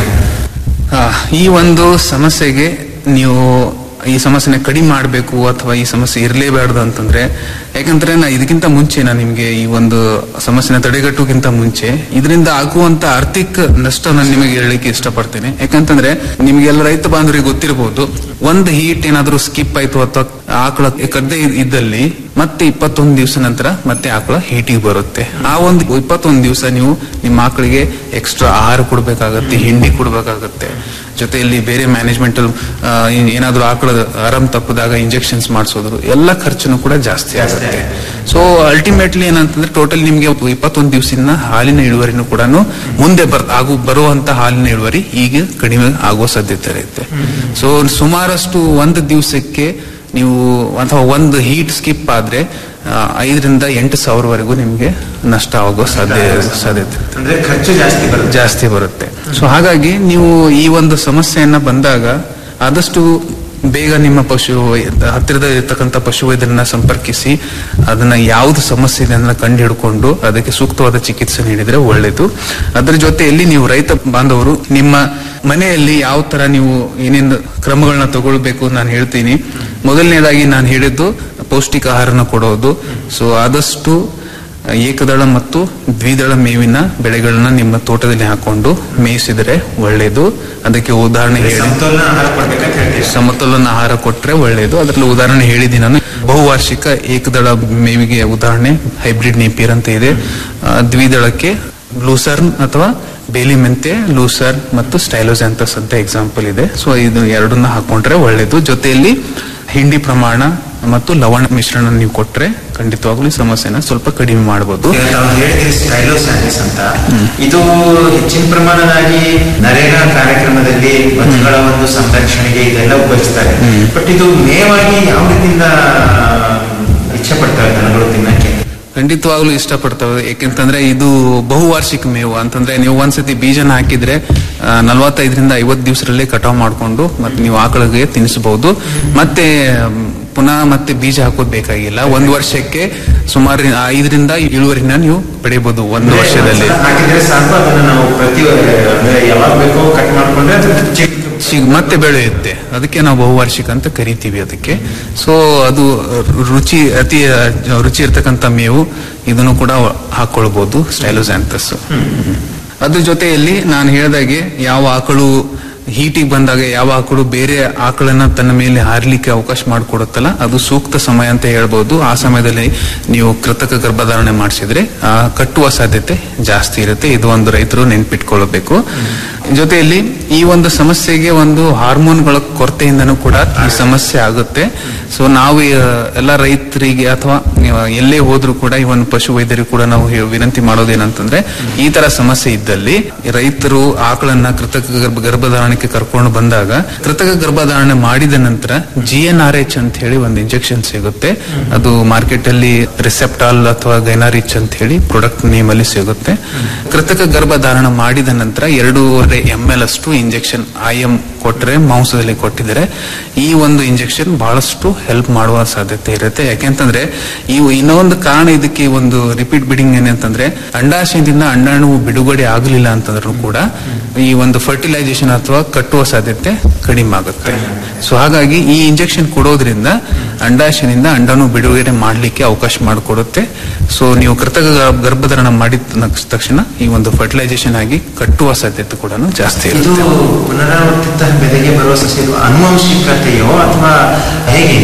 ಆ, ಈ ಒಂದು ಸಮಸ್ಯೆಗೆ ನೀವು ಈ ಸಮಸ್ಯೆನ ಕಡಿಮೆ ಮಾಡಬೇಕು ಅಥವಾ ಈ ಸಮಸ್ಯೆ ಇರಲೇಬಾರ್ದು ಅಂತಂದ್ರೆ ಯಾಕಂದ್ರೆ ನಾ ಇದಕ್ಕಿಂತ ಮುಂಚೆ ನಾನು ನಿಮ್ಗೆ ಈ ಒಂದು ಸಮಸ್ಯೆನ ತಡೆಗಟ್ಟೋಕ್ಕಿಂತ ಮುಂಚೆ ಇದರಿಂದ ಆಗುವಂತ ಆರ್ಥಿಕ ನಷ್ಟ ನಾನು ನಿಮಗೆ ಹೇಳಲಿಕ್ಕೆ ಇಷ್ಟಪಡ್ತೇನೆ ಯಾಕಂತಂದ್ರೆ ನಿಮ್ಗೆಲ್ಲ ರೈತ ಬಾಂಧವರಿಗೆ ಗೊತ್ತಿರಬಹುದು ಒಂದು ಹೀಟ್ ಏನಾದ್ರೂ ಸ್ಕಿಪ್ ಆಯ್ತು ಅಥವಾ ಆಕಳ ಕದ್ದೆ ಇದ್ದಲ್ಲಿ ಮತ್ತೆ ಇಪ್ಪತ್ತೊಂದು ದಿವಸ ನಂತರ ಮತ್ತೆ ಆಕಳ ಹೀಟಿಗೆ ಬರುತ್ತೆ ಆ ಒಂದು ಇಪ್ಪತ್ತೊಂದು ದಿವಸ ನೀವು ನಿಮ್ಮ ಆಕಳಿಗೆ ಎಕ್ಸ್ಟ್ರಾ ಆಹಾರ ಕೊಡ್ಬೇಕಾಗತ್ತೆ ಹಿಂಡಿ ಕೊಡ್ಬೇಕಾಗತ್ತೆ ಜೊತೆಯಲ್ಲಿ ಬೇರೆ ಮ್ಯಾನೇಜ್ಮೆಂಟಲ್ ಏನಾದ್ರೂ ಆಕಳ ಆರಾಮ್ ತಪ್ಪದಾಗ ಇಂಜೆಕ್ಷನ್ಸ್ ಮಾಡಿಸೋದು ಎಲ್ಲ ಖರ್ಚುನು ಕೂಡ ಜಾಸ್ತಿ ಆಗುತ್ತೆ ಸೊ ಅಲ್ಟಿಮೇಟ್ಲಿ ಏನಂತಂದ್ರೆ ಟೋಟಲ್ ನಿಮ್ಗೆ ಇಪ್ಪತ್ತೊಂದು ದಿವಸದಿಂದ ಹಾಲಿನ ಇಳುವರಿನೂ ಕೂಡ ಮುಂದೆ ಬರ್ ಆಗು ಬರುವಂತ ಹಾಲಿನ ಇಳುವರಿ ಈಗ ಕಡಿಮೆ ಆಗೋ ಸಾಧ್ಯತೆ ಇರುತ್ತೆ ಸೊ ಸುಮಾರಷ್ಟು ಒಂದು ದಿವಸಕ್ಕೆ ನೀವು ಅಥವಾ ಒಂದು ಹೀಟ್ ಸ್ಕಿಪ್ ಆದ್ರೆ ಆ, ಐದರಿಂದ ಎಂಟು ಸಾವಿರವರೆಗೂ ನಿಮ್ಗೆ ನಷ್ಟ ಆಗೋ ಸಾಧ್ಯ ಸಾಧ್ಯತೆ ಇರುತ್ತೆ. ಅಂದ್ರೆ ಖರ್ಚು ಜಾಸ್ತಿ ಬರುತ್ತೆ ಜಾಸ್ತಿ ಬರುತ್ತೆ ಸೊ ಹಾಗಾಗಿ ನೀವು ಈ ಒಂದು ಸಮಸ್ಯೆಯನ್ನ ಬಂದಾಗ ಆದಷ್ಟು ಬೇಗ ನಿಮ್ಮ ಪಶು ಹತ್ತಿರದ ಇರ್ತಕ್ಕಂಥ ಪಶು ವೈದ್ಯರನ್ನ ಸಂಪರ್ಕಿಸಿ ಅದನ್ನ ಯಾವ್ದು ಸಮಸ್ಯೆ ಇದೆ ಅದನ್ನ ಕಂಡು ಹಿಡ್ಕೊಂಡು ಅದಕ್ಕೆ ಸೂಕ್ತವಾದ ಚಿಕಿತ್ಸೆ ನೀಡಿದ್ರೆ ಒಳ್ಳೇದು ಅದರ ಜೊತೆಯಲ್ಲಿ ನೀವು ರೈತ ಬಾಂಧವರು ನಿಮ್ಮ ಮನೆಯಲ್ಲಿ ಯಾವ ತರ ನೀವು ಏನೇನು ಕ್ರಮಗಳನ್ನ ತಗೊಳ್ಬೇಕು ನಾನು ಹೇಳ್ತೀನಿ ಮೊದಲನೇದಾಗಿ ನಾನು ಹೇಳಿದ್ದು ಪೌಷ್ಟಿಕ ಆಹಾರನ ಕೊಡೋದು ಸೊ ಆದಷ್ಟು ಏಕದಳ ಮತ್ತು ದ್ವಿದಳ ಮೇವಿನ ಬೆಳೆಗಳನ್ನ ನಿಮ್ಮ ತೋಟದಲ್ಲಿ ಹಾಕೊಂಡು ಮೇಯಿಸಿದರೆ ಒಳ್ಳೆಯದು ಅದಕ್ಕೆ ಉದಾಹರಣೆ ಹೇಳಿ ಸಮತೋಲನ ಆಹಾರ ಕೊಡ್ಬೇಕಂತ ಹೇಳ್ತೀರಾ ಸಮತೋಲನ ಆಹಾರ ಕೊಟ್ರೆ ಒಳ್ಳೆಯದು ಅದರಲ್ಲಿ ಉದಾಹರಣೆ ಹೇಳಿದ್ದೀನಿ ನಾನು ಬಹುವಾರ್ಷಿಕ ಏಕದಳ ಮೇವಿಗೆ ಉದಾಹರಣೆ ಹೈಬ್ರಿಡ್ ನೇಪಿಯರ್ ಅಂತ ಇದೆ ಆ, ದ್ವಿದಳಕ್ಕೆ ಲೂಸರ್ನ್ ಅಥವಾ ಬೇಲಿ ಮೆಂತೆ ಲೂಸರ್ ಮತ್ತು ಸ್ಟೈಲೋಸ್ಯಾಂಥಸ್ ಅಂತ ಎಕ್ಸಾಂಪಲ್ ಇದೆ ಸೊ ಇದು ಎರಡನ್ನ ಹಾಕೊಂಡ್ರೆ ಒಳ್ಳೇದು ಜೊತೆಯಲ್ಲಿ ಹಿಂಡಿ ಪ್ರಮಾಣ ಮತ್ತು ಲವಣ ಮಿಶ್ರಣ ನೀವು ಕೊಟ್ರೆ ಖಂಡಿತವಾಗ್ಲೂ ಈ ಸಮಸ್ಯೆನ ಸ್ವಲ್ಪ ಕಡಿಮೆ ಮಾಡಬಹುದು ಈಗ ತಾವು ಹೇಳಿದ್ರಿ ಸ್ಟೈಲೋಸ್ಯಾನಿಸ್ ಅಂತ ಇದು ಹೆಚ್ಚಿನ ಪ್ರಮಾಣವಾಗಿ ನರೇಗಾ ಕಾರ್ಯಕ್ರಮದಲ್ಲಿ ಬದುಗಳ ಒಂದು ಸಂರಕ್ಷಣೆಗೆ ಇದೆಲ್ಲ ಉಪಯೋಗಿಸ್ತಾರೆ ಬಟ್ ಇದು ಮೇವಾಗಿ ಯಾವ ರೀತಿಯಿಂದ ಇಚ್ಛೆ ಪಡ್ತವೆ ದನಗಳು ತಿನ್ನಕ್ಕೆ ಖಂಡಿತವಾಗ್ಲೂ ಇಷ್ಟಪಡ್ತವೆ ಯಾಕೆಂತಂದ್ರೆ ಇದು ಬಹುವಾರ್ಷಿಕ ಮೇವು ಅಂತಂದ್ರೆ ನೀವು ಒಂದ್ಸತಿ ಬೀಜನ ಹಾಕಿದ್ರೆ ಆ, ನಲವತ್ತೈದರಿಂದ ಐವತ್ತು ದಿವಸದಲ್ಲೇ ಕಟಾವ್ ಮಾಡ್ಕೊಂಡು ಮತ್ತೆ ನೀವು ಆಕಳಿಗೆ ತಿನ್ನಿಸಬಹುದು ಮತ್ತೆ ಮ್, ಪುನಃ ಮತ್ತೆ ಬೀಜ ಹಾಕೋದ್ ಬೇಕಾಗಿಲ್ಲ ಒಂದು ವರ್ಷಕ್ಕೆ ಸುಮಾರು ಐದರಿಂದ ಇಳುವರಿನ ನೀವು ಪಡೆಯಬಹುದು ಒಂದು ವರ್ಷದಲ್ಲಿ ಹಾಕಿದ್ರೆ ಸಾಕು ಅದನ್ನ ನಾವು ಪ್ರತಿ ಅಂದ್ರೆ ಯಾವಾಗ ಬೇಕೋ ಕಟ್ ಮಾಡ್ಕೊಂಡ್ರೆ ಅದು ಚಿಕ್ಕ ಸಿಗ್- ಮತ್ತೆ ಬೆಳೆಯುತ್ತೆ ಅದಕ್ಕೆ ನಾವು ಬಹುವಾರ್ಷಿಕ ಅಂತ ಕರಿತೀವಿ ಅದಕ್ಕೆ ಸೊ ಅದು ರುಚಿ ಅತಿ ಅಹ್, ರುಚಿ ಇರ್ತಕ್ಕಂಥ ಮೇವು ಇದನ್ನು ಕೂಡ ಹಾಕೊಳ್ಬಹುದು ಸ್ಟೈಲೋಸ್ಯಾಂಥಸ್ ಅದ್ರ ಜೊತೆಯಲ್ಲಿ ನಾನು ಹೇಳಿದಾಗೆ ಯಾವ ಆಕಳು ಹೀಟಿಗೆ ಬಂದಾಗ ಯಾವ ಆಕಳು ಬೇರೆ ಆಕಳನ್ನ ತನ್ನ ಮೇಲೆ ಹಾರ್ಲಿಕ್ಕೆ ಅವಕಾಶ ಮಾಡಿಕೊಡುತ್ತಲ್ಲ ಅದು ಸೂಕ್ತ ಸಮಯ ಅಂತ ಹೇಳ್ಬೋದು ಆ ಸಮಯದಲ್ಲಿ ನೀವು ಕೃತಕ ಗರ್ಭಧಾರಣೆ ಮಾಡಿಸಿದ್ರೆ ಆ, ಕಟ್ಟುವ ಸಾಧ್ಯತೆ ಜಾಸ್ತಿ ಇರುತ್ತೆ ಇದು ಒಂದು ರೈತರು ನೆನ್ಪಿಟ್ಕೊಳ್ಬೇಕು ಜೊತೆಯಲ್ಲಿ ಈ ಒಂದು ಸಮಸ್ಯೆಗೆ ಒಂದು ಹಾರ್ಮೋನ್ಗಳ ಕೊರತೆಯಿಂದನೂ ಕೂಡ ಈ ಸಮಸ್ಯೆ ಆಗುತ್ತೆ ಸೊ ನಾವು ಆ, ಎಲ್ಲ ರೈತರಿಗೆ ಅಥವಾ ನೀವು ಎಲ್ಲೇ ಹೋದ್ರೂ ಕೂಡ ಈ ಒಂದು ಪಶು ವೈದ್ಯರಿಗೆ ಕೂಡ ನಾವು ಹೇ- ವಿನಂತಿ ಮಾಡೋದೇನಂತಂದ್ರೆ ಈ ತರ ಸಮಸ್ಯೆ ಇದ್ದಲ್ಲಿ ರೈತರು ಆಕಳನ್ನ ಕೃತಕ ಗರ್ಭ ಗರ್ಭಧಾರಣಕ್ಕೆ ಕರ್ಕೊಂಡು ಬಂದಾಗ ಕೃತಕ ಗರ್ಭಧಾರಣೆ ಮಾಡಿದ ನಂತರ ಜಿ ಎನ್ ಆರ್ ಎಚ್ ಅಂತ ಹೇಳಿ ಒಂದು ಇಂಜೆಕ್ಷನ್ ಸಿಗುತ್ತೆ ಅದು ಮಾರ್ಕೆಟ್ ಅಲ್ಲಿ ರಿಸೆಪ್ಟಾಲ್ ಅಥವಾ ಗೈನಾರಿಚ್ ಅಂತ ಹೇಳಿ ಪ್ರಾಡಕ್ಟ್ ನೇಮ್ ಅಲ್ಲಿ ಸಿಗುತ್ತೆ ಕೃತಕ ಗರ್ಭಧಾರಣ ಮಾಡಿದ ನಂತರ ಎರಡೂವರೆ ಎಂ ಎಲ್ ಅಷ್ಟು ಇಂಜೆಕ್ಷನ್ ಐ ಎಂ ಕೊಟ್ಟರೆ ಮಾಂಸದಲ್ಲಿ ಕೊಟ್ಟಿದ್ದಾರೆ ಈ ಒಂದು ಇಂಜೆಕ್ಷನ್ ಬಹಳಷ್ಟು ಹೆಲ್ಪ್ ಮಾಡುವ ಸಾಧ್ಯತೆ ಇರುತ್ತೆ ಯಾಕೆಂತಂದ್ರೆ ಈ ಇನ್ನೊಂದು ಕಾರಣ ಇದಕ್ಕೆ ಒಂದು ರಿಪೀಟ್ ಬಿಡಿಂಗ್ ಏನಂತಂದ್ರೆ ಅಂಡಾಶಯದಿಂದ ಅಂಡಾಣುವು ಬಿಡುಗಡೆ ಆಗಲಿಲ್ಲ ಅಂತಂದ್ರೂ ಕೂಡ ಈ ಒಂದು ಫರ್ಟಿಲೈಸೇಷನ್ ಅಥವಾ ಕಟ್ಟುವ ಸಾಧ್ಯತೆ ಕಡಿಮೆ ಆಗುತ್ತೆ ಸೊ ಹಾಗಾಗಿ ಈ ಇಂಜೆಕ್ಷನ್ ಕೊಡೋದ್ರಿಂದ ಅಂಡಾಶಯದಿಂದ ಅಂಡಾಣು ಬಿಡುಗಡೆ ಮಾಡಲಿಕ್ಕೆ ಅವಕಾಶ ಮಾಡಿಕೊಡುತ್ತೆ ಸೊ ನೀವು ಕೃತಕ ಗರ್ಭ- ಗರ್ಭಧಾರಣ ಮಾಡಿದ ನಕ್ಷ- ತಕ್ಷಣ ಈ ಒಂದು ಫರ್ಟಿಲೈಸೇಷನ್ ಆಗಿ ಕಟ್ಟುವ ಸಾಧ್ಯತೆ ಕೂಡ ಜಾಸ್ತಿ ಇದು ಇರುತ್ತೆ ಪುನರಾವರ್ತಿತ ಬೆಲೆಗೆ ಬರುವ ಸಸ್ಯ ಇದು ಅನುವಂಶಿಕತೆಯೋ ಅಥವಾ ಹೇಗೆ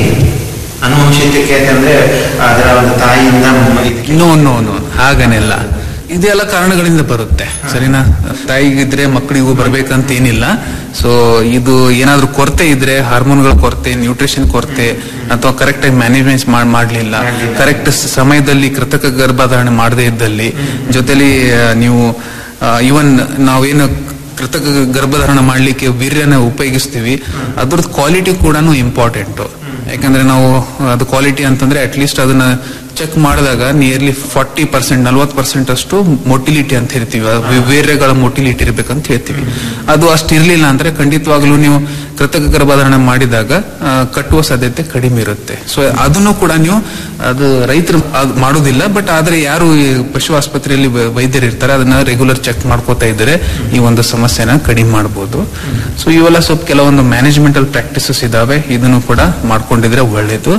ಅನುವಂಶಿಕತೆ ಅಂತಂದ್ರೆ ಅದರ ಒಂದು ತಾಯಿಯಿಂದ ಮ- ಇದಕ್ಕೆ ನೋ ನೋ ನೋ ಹಾಗನೆಲ್ಲ ಇದೆಲ್ಲ ಕಾರಣಗಳಿಂದ ಬರುತ್ತೆ ಸರಿನಾ ತಾಯಿಗಿದ್ರೆ ಮಕ್ಕಳಿಗೂ ಬರ್ಬೇಕಂತ ಏನಿಲ್ಲ ಸೊ ಇದು ಏನಾದ್ರೂ ಕೊರತೆ ಇದ್ರೆ ಹಾರ್ಮೋನ್ಗಳ ಕೊರತೆ ನ್ಯೂಟ್ರಿಷನ್ ಕೊರತೆ ಅಥವಾ ಕರೆಕ್ಟ್ ಆಗಿ ಮ್ಯಾನೇಜ್ಮೆಂಟ್ ಮಾಡಲಿಲ್ಲ ಕರೆಕ್ಟ್ ಸಮಯದಲ್ಲಿ ಕೃತಕ ಗರ್ಭಧಾರಣೆ ಮಾಡದೇ ಇದ್ದಲ್ಲಿ ಜೊತೆಲಿ ಆ, ನೀವು ಇವನ್ ನಾವೇನು ಕೃತಕ ಗರ್ಭಧಾರಣ ಮಾಡ್ಲಿಕ್ಕೆ ವೀರ್ಯನ ಉಪಯೋಗಿಸ್ತೀವಿ ಅದ್ರದ್ದು ಕ್ವಾಲಿಟಿ ಕೂಡ ಇಂಪಾರ್ಟೆಂಟ್ ಯಾಕಂದ್ರೆ ನಾವು ಅದು ಕ್ವಾಲಿಟಿ ಅಂತಂದ್ರೆ ಅಟ್ಲೀಸ್ಟ್ ಅದನ್ನ ಚೆಕ್ ಮಾಡಿದಾಗ ನಿಯರ್ಲಿ ಫಾರ್ಟಿ ಪರ್ಸೆಂಟ್ ನಲ್ವತ್ತು ಪರ್ಸೆಂಟ್ ಅಷ್ಟು ಮೊಟಿಲಿಟಿ ಅಂತ ಹೇಳ್ತೀವಿ ಆ ವಿ- ವೀರ್ಯಗಳ ಮೊಟಿಲಿಟಿ ಇರ್ಬೇಕಂತ ಹೇಳ್ತೀವಿ ಅದು ಅಷ್ಟು ಇರ್ಲಿಲ್ಲ ಅಂದ್ರೆ ಖಂಡಿತವಾಗ್ಲೂ ನೀವು ಕೃತಕ ಗರ್ಭಧಾರಣ ಮಾಡಿದಾಗ ಆ, ಕಟ್ಟುವ ಸಾಧ್ಯತೆ ಕಡಿಮೆ ಇರುತ್ತೆ ಸೊ ಅದನ್ನು ಕೂಡ ನೀವು ಅದು ರೈತರು ಅದು ಮಾಡೋದಿಲ್ಲ ಬಟ್ ಆದ್ರೆ ಯಾರು ಈ ಪಶು ಆಸ್ಪತ್ರೆಯಲ್ಲಿ ವೈ- ವೈದ್ಯರು ಇರ್ತಾರೆ ಅದನ್ನ ರೆಗ್ಯುಲರ್ ಚೆಕ್ ಮಾಡ್ಕೋತಾ ಇದ್ರೆ ಈ ಒಂದು ಸಮಸ್ಯೆನ ಕಡಿಮೆ ಮಾಡಬಹುದು ಸೊ ಇವೆಲ್ಲ ಸ್ವಲ್ಪ ಕೆಲವೊಂದು ಮ್ಯಾನೇಜ್ಮೆಂಟಲ್ ಪ್ರಾಕ್ಟೀಸಸ್ ಇದಾವೆ ಇದನ್ನು ಕೂಡ ಮಾಡ್ಕೊಂಡಿದ್ರೆ ಒಳ್ಳೇದು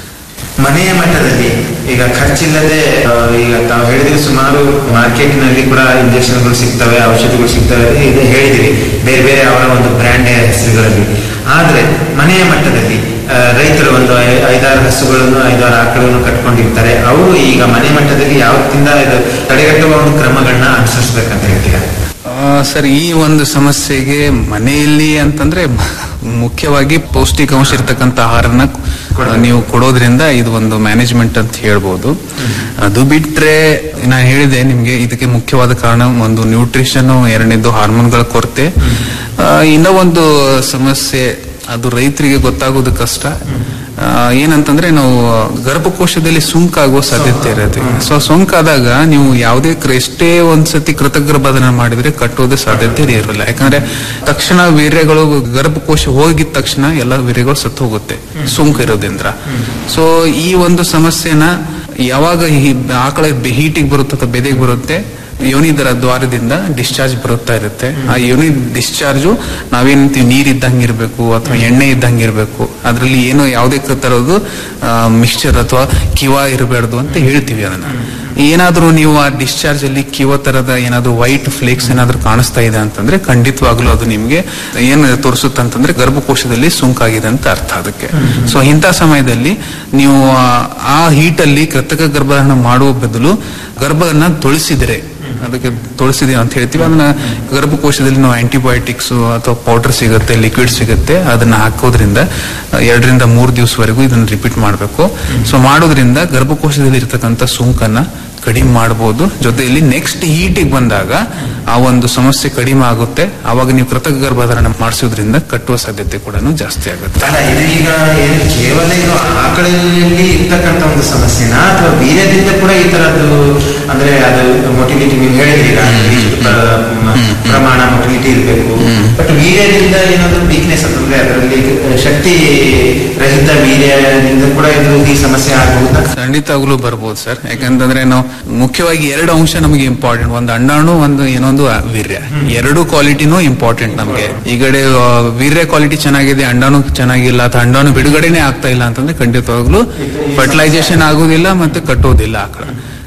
ಮನೆಯ ಮಟ್ಟದಲ್ಲಿ ಈಗ ಖರ್ಚಿಲ್ಲದೆ ಆ, ಈಗ ತಾವು ಹೇಳಿದ್ರೆ ಸುಮಾರು ಮಾರ್ಕೆಟ್ ನಲ್ಲಿ ಕೂಡ ಇಂಜೆಕ್ಷನ್ಗಳು ಸಿಗ್ತವೆ ಔಷಧಿಗಳು ಸಿಗ್ತವೆ ಇದು ಹೇಳಿದಿರಿ ಬೇರೆ ಬೇರೆ ಅವರ ಒಂದು ಬ್ರ್ಯಾಂಡ್ ಹೆಸರುಗಳಲ್ಲಿ ಆದ್ರೆ ಮನೆಯ ಮಟ್ಟದಲ್ಲಿ ಆ, ರೈತರು ಒಂದು ಐ- ಐದಾರು ಹಸುಗಳನ್ನು ಐದಾರು ಆಕಳನ್ನು ಕಟ್ಕೊಂಡಿರ್ತಾರೆ ಅವರು ಈಗ ಮನೆ ಮಟ್ಟದಲ್ಲಿ ಯಾವತ್ತಿಂದ ಇದು ತಡೆಗಟ್ಟುವ ಒಂದು ಕ್ರಮಗಳನ್ನ ಅನುಸರಿಸಬೇಕಂತ ಹೇಳ್ತೀರಾ ಆ, ಸರ್ ಈ ಒಂದು ಸಮಸ್ಯೆಗೆ ಮನೆಯಲ್ಲಿ ಅಂತಂದ್ರೆ ಮುಖ್ಯವಾಗಿ ಪೌಷ್ಟಿಕಾಂಶ ಇರ್ತಕ್ಕಂಥ ಆಹಾರನ ಆ, ನೀವು ಕೊಡೋದ್ರಿಂದ ಇದು ಒಂದು ಮ್ಯಾನೇಜ್ಮೆಂಟ್ ಅಂತ ಹೇಳ್ಬೋದು ಅದು ಬಿಟ್ರೆ ನಾ ಹೇಳಿದೆ ನಿಮ್ಗೆ ಇದಕ್ಕೆ ಮುಖ್ಯವಾದ ಕಾರಣ ಒಂದು ನ್ಯೂಟ್ರಿಷನ್ ಎರಡನೇದು ಹಾರ್ಮೋನ್ಗಳ ಕೊರತೆ ಆ, ಇನ್ನೂ ಒಂದು ಸಮಸ್ಯೆ ಅದು ರೈತರಿಗೆ ಗೊತ್ತಾಗೋದು ಕಷ್ಟ ಆ, ಏನಂತಂದ್ರೆ ನಾವು ಗರ್ಭಕೋಶದಲ್ಲಿ ಸುಂಕಾಗುವ ಸಾಧ್ಯತೆ ಇರುತ್ತೆ ಸೊ ಸೋಂಕಾದಾಗ ನೀವು ಯಾವುದೇ ಕ್ರ- ಎಷ್ಟೇ ಒಂದ್ಸತಿ ಕೃತಗರ್ಭಧಾರಣ ಮಾಡಿದ್ರೆ ಕಟ್ಟೋದೇ ಸಾಧ್ಯತೆ ಇರಲ್ಲ ಯಾಕಂದ್ರೆ ತಕ್ಷಣ ವೀರ್ಯಗಳು ಗರ್ಭಕೋಶ ಹೋಗಿದ ತಕ್ಷಣ ಎಲ್ಲ ವೀರ್ಯಗಳು ಸತ್ತು ಹೋಗುತ್ತೆ ಸೋಂಕು ಇರೋದ್ರಿಂದ ಸೊ ಈ ಒಂದು ಸಮಸ್ಯೆನ ಯಾವಾಗ ಈ ಆಕಳ ಹೀಟಿಗೆ ಬರುತ್ತೆ ಅಥವಾ ಬೆದೆಗೆ ಬರುತ್ತೆ ಯೋನಿದರ ದ್ವಾರದಿಂದ ಡಿಸ್ಚಾರ್ಜ್ ಬರುತ್ತಾ ಇರುತ್ತೆ ಆ ಯೋನಿ ಡಿಸ್ಚಾರ್ಜು ನಾವೇನಂತೀವಿ ನೀರ್ ಇದ್ದಂಗೆ ಇರಬೇಕು ಅಥವಾ ಎಣ್ಣೆ ಇದ್ದಂಗೆ ಇರಬೇಕು ಅದರಲ್ಲಿ ಏನೋ ಯಾವುದೇ ಕ- ತರದ್ದು ಮಿಕ್ಸ್ಚರ್ ಅಥವಾ ಕಿವ ಇರಬಾರ್ದು ಅಂತ ಹೇಳ್ತೀವಿ ಅದನ್ನ ಏನಾದ್ರೂ ನೀವು ಆ ಡಿಸ್ಚಾರ್ಜ್ ಅಲ್ಲಿ ಕಿವ ತರದ ಏನಾದ್ರೂ ವೈಟ್ ಫ್ಲೇಕ್ಸ್ ಏನಾದ್ರೂ ಕಾಣಿಸ್ತಾ ಇದೆ ಅಂತಂದ್ರೆ ಖಂಡಿತವಾಗ್ಲೂ ಅದು ನಿಮ್ಗೆ ಏನ್ ತೋರಿಸುತ್ತೆ ಅಂತಂದ್ರೆ ಗರ್ಭಕೋಶದಲ್ಲಿ ಸುಂಕಾಗಿದೆ ಅಂತ ಅರ್ಥ ಅದಕ್ಕೆ ಸೊ ಇಂಥ ಸಮಯದಲ್ಲಿ ನೀವು ಆ- ಆ ಹೀಟಲ್ಲಿ ಕೃತಕ ಗರ್ಭಧಾರಣ ಮಾಡುವ ಬದಲು ಗರ್ಭವನ್ನ ತೊಳಿಸಿದರೆ ಅದಕ್ಕೆ ತೊಳಸಿದೀವಿ ಅಂತ ಹೇಳ್ತೀವಿ ಅದನ್ನ ಗರ್ಭಕೋಶದಲ್ಲಿ ನಾವು ಆಂಟಿಬಯೋಟಿಕ್ಸ್ ಅಥವಾ ಪೌಡರ್ ಸಿಗುತ್ತೆ ಲಿಕ್ವಿಡ್ ಸಿಗುತ್ತೆ ಅದನ್ನ ಹಾಕೋದ್ರಿಂದ ಆ, ಎರಡರಿಂದ ಮೂರು ದಿವಸವರೆಗೂ ಇದನ್ನ ರಿಪೀಟ್ ಮಾಡಬೇಕು ಸೊ ಮಾಡೋದ್ರಿಂದ ಗರ್ಭಕೋಶದಲ್ಲಿ ಇರ್ತಕ್ಕಂಥ ಸೋಂಕನ್ನ ಕಡಿಮೆ ಮಾಡಬಹುದು ಜೊತೆಯಲ್ಲಿ ನೆಕ್ಸ್ಟ್ ಹೀಟಿಗೆ ಬಂದಾಗ ಆ ಒಂದು ಸಮಸ್ಯೆ ಕಡಿಮೆ ಆಗುತ್ತೆ ಆವಾಗ ನೀವು ಕೃತಕ ಗರ್ಭಧಾರಣ ಮಾಡಿಸೋದ್ರಿಂದ ಕಟ್ಟುವ ಸಾಧ್ಯತೆ ಕೂಡ ಜಾಸ್ತಿ ಆಗುತ್ತೆ ಅಲ್ಲ ಇದು ಈಗ ಏನು ಕೇವಲ ಇದು ಆಕಳಲ್ಲಿ ಇರ್ತಕ್ಕಂಥ ಒಂದು ಸಮಸ್ಯೆನಾ ಅಥವಾ ವೀರ್ಯದಿಂದ ಕೂಡ ಈ ತರದ್ದು ಅಂದ್ರೆ ಅದು ಮೊಟಿಲಿಟಿ ನೀವು ಹೇಳಿದ್ರಿ ಈಗ ಇಷ್ಟು ಪ್ರ- ಮ- ಪ್ರಮಾಣ ಮೊಟಿಲಿಟಿ ಇರಬೇಕು ಬಟ್ ವೀರ್ಯದಿಂದ ಏನಾದ್ರು ವೀಕ್ನೆಸ್ ಅಂತಂದ್ರೆ ಅದರಲ್ಲಿ ಶಕ್ತಿ ರಹಿತ ವೀರ್ಯದಿಂದ ಕೂಡ ಇದು ಈ ಸಮಸ್ಯೆ ಆಗಬಹುದಾ ಖಂಡಿತವಾಗ್ಲೂ ಬರ್ಬೋದು ಸರ್ ಯಾಕಂತಂದ್ರೆ ನಾವು ಮುಖ್ಯವಾಗಿ ಎರಡು ಅಂಶ ನಮಗೆ ಇಂಪಾರ್ಟೆಂಟ್ ಒಂದು ಅಂಡಾಣು ಒಂದು ಏನೊಂದು ವೀರ್ಯ ಎರಡು ಕ್ವಾಲಿಟಿನೂ ಇಂಪಾರ್ಟೆಂಟ್ ನಮಗೆ ಈ ಕಡೆ ಆ, ವೀರ್ಯ ಕ್ವಾಲಿಟಿ ಚೆನ್ನಾಗಿದೆ ಅಂಡಾಣು ಚೆನ್ನಾಗಿಲ್ಲ ಅಥವಾ ಅಂಡಾಣು ಬಿಡುಗಡೆನೆ ಆಗ್ತಾ ಇಲ್ಲ ಅಂತಂದ್ರೆ ಖಂಡಿತವಾಗ್ಲೂ ಫರ್ಟಿಲೈಸೇಷನ್ ಆಗೋದಿಲ್ಲ ಮತ್ತೆ ಕಟ್ಟೋದಿಲ್ಲ ಆಕಳ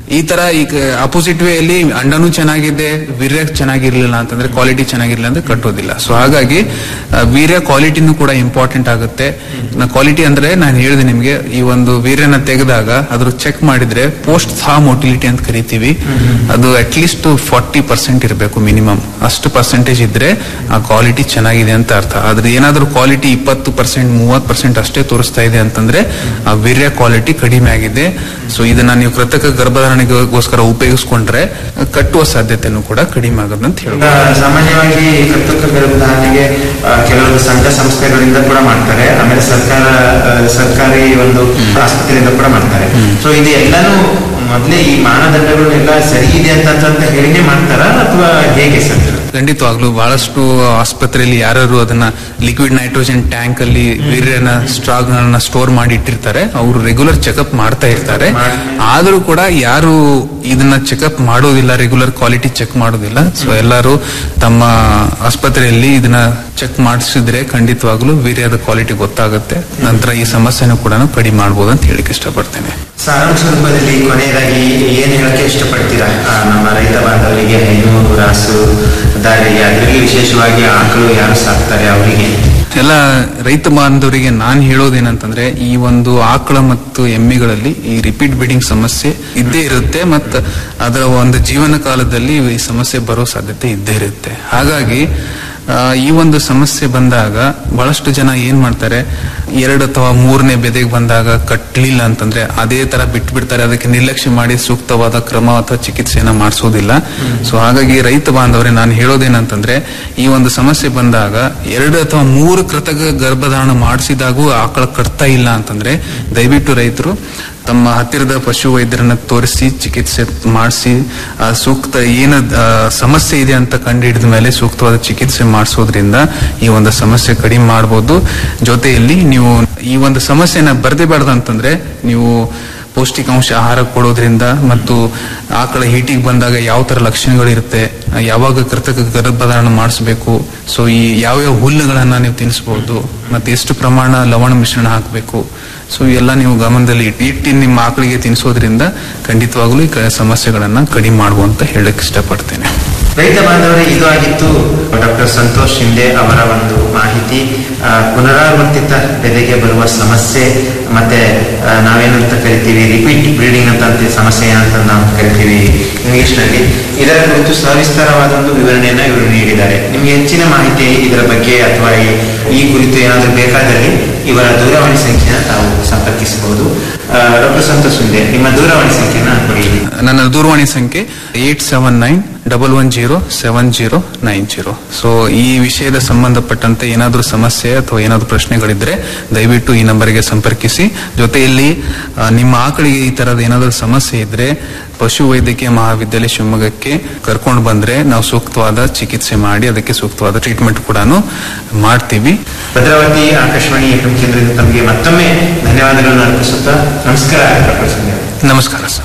ಈ ತರ ಈಗ ಅಪೋಸಿಟ್ ವೇ ಅಲ್ಲಿ ಅಂಡನೂ ಚೆನ್ನಾಗಿದೆ ವೀರ್ಯ ಚೆನ್ನಾಗಿರ್ಲಿಲ್ಲ ಅಂತಂದ್ರೆ ಕ್ವಾಲಿಟಿ ಚೆನ್ನಾಗಿರ್ಲಿಲ್ಲ ಅಂದ್ರೆ ಕಟ್ಟೋದಿಲ್ಲ ಸೊ ಹಾಗಾಗಿ ಆ, ವೀರ್ಯ ಕ್ವಾಲಿಟಿನೂ ಕೂಡ ಇಂಪಾರ್ಟೆಂಟ್ ಆಗುತ್ತೆ ನಾ ಕ್ವಾಲಿಟಿ ಅಂದ್ರೆ ನಾನು ಹೇಳಿದೆ ನಿಮ್ಗೆ ಈ ಒಂದು ವೀರ್ಯನ ತೆಗೆದಾಗ ಅದ್ರ ಚೆಕ್ ಮಾಡಿದ್ರೆ ಪೋಸ್ಟ್ ಥಾ ಮೊಟಿಲಿಟಿ ಅಂತ ಕರಿತೀವಿ ಅದು ಅಟ್ಲೀಸ್ಟ್ ಫಾರ್ಟಿ ಪರ್ಸೆಂಟ್ ಇರಬೇಕು ಮಿನಿಮಮ್ ಅಷ್ಟು ಪರ್ಸೆಂಟೇಜ್ ಇದ್ರೆ ಆ ಕ್ವಾಲಿಟಿ ಚೆನ್ನಾಗಿದೆ ಅಂತ ಅರ್ಥ ಆದ್ರೆ ಏನಾದ್ರೂ ಕ್ವಾಲಿಟಿ ಇಪ್ಪತ್ತು ಪರ್ಸೆಂಟ್ ಮೂವತ್ತು ಪರ್ಸೆಂಟ್ ಅಷ್ಟೇ ತೋರಿಸ್ತಾ ಇದೆ ಅಂತಂದ್ರೆ ಆ ವೀರ್ಯ ಕ್ವಾಲಿಟಿ ಕಡಿಮೆ ಆಗಿದೆ ಸೊ ಇದನ್ನ ನೀವು ಕೃತಕ ಗರ್ಭಧಾರಣೆಗೋಸ್ಕರ ಉಪಯೋಗಿಸ್ಕೊಂಡ್ರೆ ಕಟ್ಟುವ ಸಾಧ್ಯತೆನೂ ಕೂಡ ಕಡಿಮೆ ಆಗೋದಂತ ಈಗ ಹೇಳ್ಬೋದು ಸಾಮಾನ್ಯವಾಗಿ ಕೃತಕ ಗರ್ಭಧಾರಣೆಗೆ ಆ, ಕೆಲವೊಂದು ಸಂಘ ಸಂಸ್ಥೆಗಳಿಂದ ಕೂಡ ಮಾಡ್ತಾರೆ ಆಮೇಲೆ ಸರ್ಕಾರ ಆ, ಸರ್ಕಾರಿ ಒಂದು ಆಸ್ಪತ್ರೆಯಿಂದ ಕೂಡ ಮಾಡ್ತಾರೆ ಸೊ ಇದು ಎಲ್ಲಾನು ಮೊದಲೇ ಈ ಮಾನದಂಡಗಳು ಎಲ್ಲ ಸರಿ ಇದೆ ಅಂತ ಅಂತ ಹೇಳಿನೇ ಮಾಡ್ತಾರ ಅಥವಾ ಹೇಗೆ ಸರ್ ಖಂಡಿತವಾಗ್ಲೂ ಬಹಳಷ್ಟು ಆಸ್ಪತ್ರೆಯಲ್ಲಿ ಯಾರು ಅದನ್ನ ಲಿಕ್ವಿಡ್ ನೈಟ್ರೋಜನ್ ಟ್ಯಾಂಕ್ ಅಲ್ಲಿ ವೀರ್ಯನ ಸ್ಟಾಕ್ ಸ್ಟೋರ್ ಮಾಡಿ ಇಟ್ಟಿರ್ತಾರೆ ಅವರು ರೆಗ್ಯುಲರ್ ಚೆಕಪ್ ಮಾಡ್ತಾ ಇರ್ತಾರೆ ಆದ್ರೂ ಕೂಡ ಯಾರು ಇದನ್ನ ಚೆಕಪ್ ಮಾಡೋದಿಲ್ಲ ರೆಗ್ಯುಲರ್ ಕ್ವಾಲಿಟಿ ಚೆಕ್ ಮಾಡೋದಿಲ್ಲ ಸೊ ಎಲ್ಲರೂ ತಮ್ಮ ಆಸ್ಪತ್ರೆಯಲ್ಲಿ ಇದನ್ನ ಚೆಕ್ ಮಾಡಿಸಿದ್ರೆ ಖಂಡಿತವಾಗ್ಲೂ ವೀರ್ಯದ ಕ್ವಾಲಿಟಿ ಗೊತ್ತಾಗುತ್ತೆ ನಂತರ ಈ ಸಮಸ್ಯೆನೂ ಕೂಡ ಕಡಿಮೆ ಮಾಡ್ಬೋದು ಅಂತ ಹೇಳಿಕ್ಕೆ ಇಷ್ಟಪಡ್ತೇನೆ ಸಾರಾಂಶ ರೂಪದಲ್ಲಿ ಕೊನೆಯದಾಗಿ ಏನ್ ಹೇಳಕ್ಕೆ ಇಷ್ಟಪಡ್ತೀರಾ ಆ, ನಮ್ಮ ರೈತ ಬಾಂಧವರಿಗೆ ಹೈನೂರು ರಾಸು ದಾರಿಗೆ ಅದರಲ್ಲಿ ವಿಶೇಷವಾಗಿ ಆಕಳು ಯಾರು ಸಾಕ್ತಾರೆ ಅವರಿಗೆ ಎಲ್ಲ ರೈತ ಬಾಂಧವರಿಗೆ ನಾನು ಹೇಳೋದೇನಂತಂದ್ರೆ ಈ ಒಂದು ಆಕಳ ಮತ್ತು ಎಮ್ಮೆಗಳಲ್ಲಿ ಈ ರಿಪೀಟ್ ಬ್ರೀಡಿಂಗ್ ಸಮಸ್ಯೆ ಇದ್ದೇ ಇರುತ್ತೆ ಮತ್ತು ಅದರ ಒಂದು ಜೀವನ ಕಾಲದಲ್ಲಿ ಈ ಸಮಸ್ಯೆ ಬರೋ ಸಾಧ್ಯತೆ ಇದ್ದೇ ಇರುತ್ತೆ ಹಾಗಾಗಿ ಆ, ಈ ಒಂದು ಸಮಸ್ಯೆ ಬಂದಾಗ ಬಹಳಷ್ಟು ಜನ ಏನ್ ಮಾಡ್ತಾರೆ ಎರಡು ಅಥವಾ ಮೂರನೇ ಬೆದೆಗೆ ಬಂದಾಗ ಕಟ್ಟಲಿಲ್ಲ ಅಂತಂದ್ರೆ ಅದೇ ತರ ಬಿಟ್ಟು ಬಿಡ್ತಾರೆ ಅದಕ್ಕೆ ನಿರ್ಲಕ್ಷ್ಯ ಮಾಡಿ ಸೂಕ್ತವಾದ ಕ್ರಮ ಅಥವಾ ಚಿಕಿತ್ಸೆಯನ್ನ ಮಾಡಿಸೋದಿಲ್ಲ ಸೊ ಹಾಗಾಗಿ ರೈತ ಬಾಂಧವರೇ ನಾನು ಹೇಳೋದೇನಂತಂದ್ರೆ ಈ ಒಂದು ಸಮಸ್ಯೆ ಬಂದಾಗ ಎರಡು ಅಥವಾ ಮೂರು ಕೃತಕ ಗರ್ಭಧಾರಣ ಮಾಡಿಸಿದಾಗೂ ಆಕಳ ಕಟ್ತಾ ಇಲ್ಲ ಅಂತಂದ್ರೆ ದಯವಿಟ್ಟು ರೈತರು ತಮ್ಮ ಹತ್ತಿರದ ಪಶು ವೈದ್ಯರನ್ನ ತೋರಿಸಿ ಚಿಕಿತ್ಸೆ ಮಾಡಿಸಿ ಸೂಕ್ತ ಏನು ಆ, ಸಮಸ್ಯೆ ಇದೆ ಅಂತ ಕಂಡು ಹಿಡಿದ ಮೇಲೆ ಸೂಕ್ತವಾದ ಚಿಕಿತ್ಸೆ ಮಾಡಿಸೋದ್ರಿಂದ ಈ ಒಂದು ಸಮಸ್ಯೆ ಕಡಿಮೆ ಮಾಡ್ಬೋದು ಜೊತೆಯಲ್ಲಿ ನೀವು ಈ ಒಂದು ಸಮಸ್ಯೆನ ಬರ್ದೇಬಾರ್ದು ಅಂತಂದ್ರೆ ನೀವು ಪೌಷ್ಟಿಕಾಂಶ ಆಹಾರ ಕೊಡೋದ್ರಿಂದ ಮತ್ತು ಆಕಳ ಹೀಟಿಗೆ ಬಂದಾಗ ಯಾವ ತರ ಲಕ್ಷಣಗಳಿರುತ್ತೆ ಯಾವಾಗ ಕೃತಕ ಗರ್ಭಧಾರಣ ಮಾಡಿಸ್ಬೇಕು ಸೊ ಈ ಯಾವ್ಯಾವ ಹುಲ್ಲುಗಳನ್ನ ನೀವು ತಿನ್ನಿಸಬಹುದು ಮತ್ತೆ ಎಷ್ಟು ಪ್ರಮಾಣ ಲವಣ ಮಿಶ್ರಣ ಹಾಕಬೇಕು ಸೊ ಎಲ್ಲ ನೀವು ಗಮನದಲ್ಲಿ ಇಟ್ಟು ಇಟ್ಟು ನಿಮ್ಮ ಆಕಳಿಗೆ ತಿನ್ನಿಸೋದ್ರಿಂದ ಖಂಡಿತವಾಗ್ಲೂ ಈ ಕ- ಸಮಸ್ಯೆಗಳನ್ನ ಕಡಿಮೆ ಮಾಡುವಂತ ಹೇಳಕ್ ಇಷ್ಟಪಡ್ತೇನೆ ರೈತ ಬಾಂಧವರೇ ಇದು ಆಗಿತ್ತು ಡಾಕ್ಟರ್ ಸಂತೋಷ್ ಶಿಂದೆ ಅವರ ಒಂದು ಮಾಹಿತಿ ಆ, ಪುನರಾವರ್ತಿತ ಬೆದೆಗೆ ಬರುವ ಸಮಸ್ಯೆ ಮತ್ತೆ ಆ, ನಾವೇನಂತ ಕರಿತೀವಿ ರಿಪೀಟ್ ಬ್ರೀಡಿಂಗ್ ಅಂತ ಅಂತೀವಿ, ಸಮಸ್ಯೆ ಏನಂತ ನಾವು ಕರಿತೀವಿ ಇಂಗ್ಲಿಷ್ ನಲ್ಲಿ ಇದರ ಕುರಿತು ಸವಿಸ್ತಾರವಾದ ಒಂದು ವಿವರಣೆಯನ್ನ ಇವರು ನೀಡಿದ್ದಾರೆ ನಿಮ್ಗೆ ಹೆಚ್ಚಿನ ಮಾಹಿತಿ ಇದರ ಬಗ್ಗೆ ಅಥವಾ ಈ- ಈ ಕುರಿತು ಏನಾದರೂ ಬೇಕಾದಲ್ಲಿ ಇವರ ದೂರವಾಣಿ ಸಂಖ್ಯೆನ ತಾವು ಸಂಪರ್ಕಿಸಬಹುದು ಡಾಕ್ಟರ್ ಸಂತೋಷ್ ಶಿಂದೆ ನಿಮ್ಮ ದೂರವಾಣಿ ಸಂಖ್ಯೆನ ಕೊಡಿ ನನ್ನ ದೂರವಾಣಿ ಸಂಖ್ಯೆ eight seven nine double one zero seven zero nine zero so ಈ ವಿಷಯದ ಸಂಬಂಧಪಟ್ಟಂತೆ ಏನಾದರೂ ಸಮಸ್ಯೆ ಅಥವಾ ಏನಾದರೂ ಪ್ರಶ್ನೆಗಳಿದ್ರೆ ದಯವಿಟ್ಟು ಈ ನಂಬರ್ಗೆ ಸಂಪರ್ಕಿಸಿ ಜೊತೆಯಲ್ಲಿ ಆ, ನಿಮ್ಮ ಆಕಳಿಗೆ ಈ ತರದ ಏನಾದರೂ ಸಮಸ್ಯೆ ಇದ್ರೆ ಪಶು ವೈದ್ಯಕೀಯ ಮಹಾವಿದ್ಯಾಲಯ ಶಿವಮೊಗ್ಗಕ್ಕೆ ಕರ್ಕೊಂಡು ಬಂದ್ರೆ ನಾವು ಸೂಕ್ತವಾದ ಚಿಕಿತ್ಸೆ ಮಾಡಿ ಅದಕ್ಕೆ ಸೂಕ್ತವಾದ ಟ್ರೀಟ್ಮೆಂಟ್ ಕೂಡ ಮಾಡ್ತೀವಿ ಭದ್ರಾವತಿ ಆಕಾಶವಾಣಿ ಎಫ್ಎಂ ಕೇಂದ್ರದಿಂದ ತಮಗೆ ಮತ್ತೊಮ್ಮೆ ಧನ್ಯವಾದಗಳನ್ನು ಅರ್ಪಿಸುತ್ತಾ ನಮಸ್ಕಾರ ಡಾಕ್ಟರ್ ಸಂಧ್ಯಾ ನಮಸ್ಕಾರ ಸರ್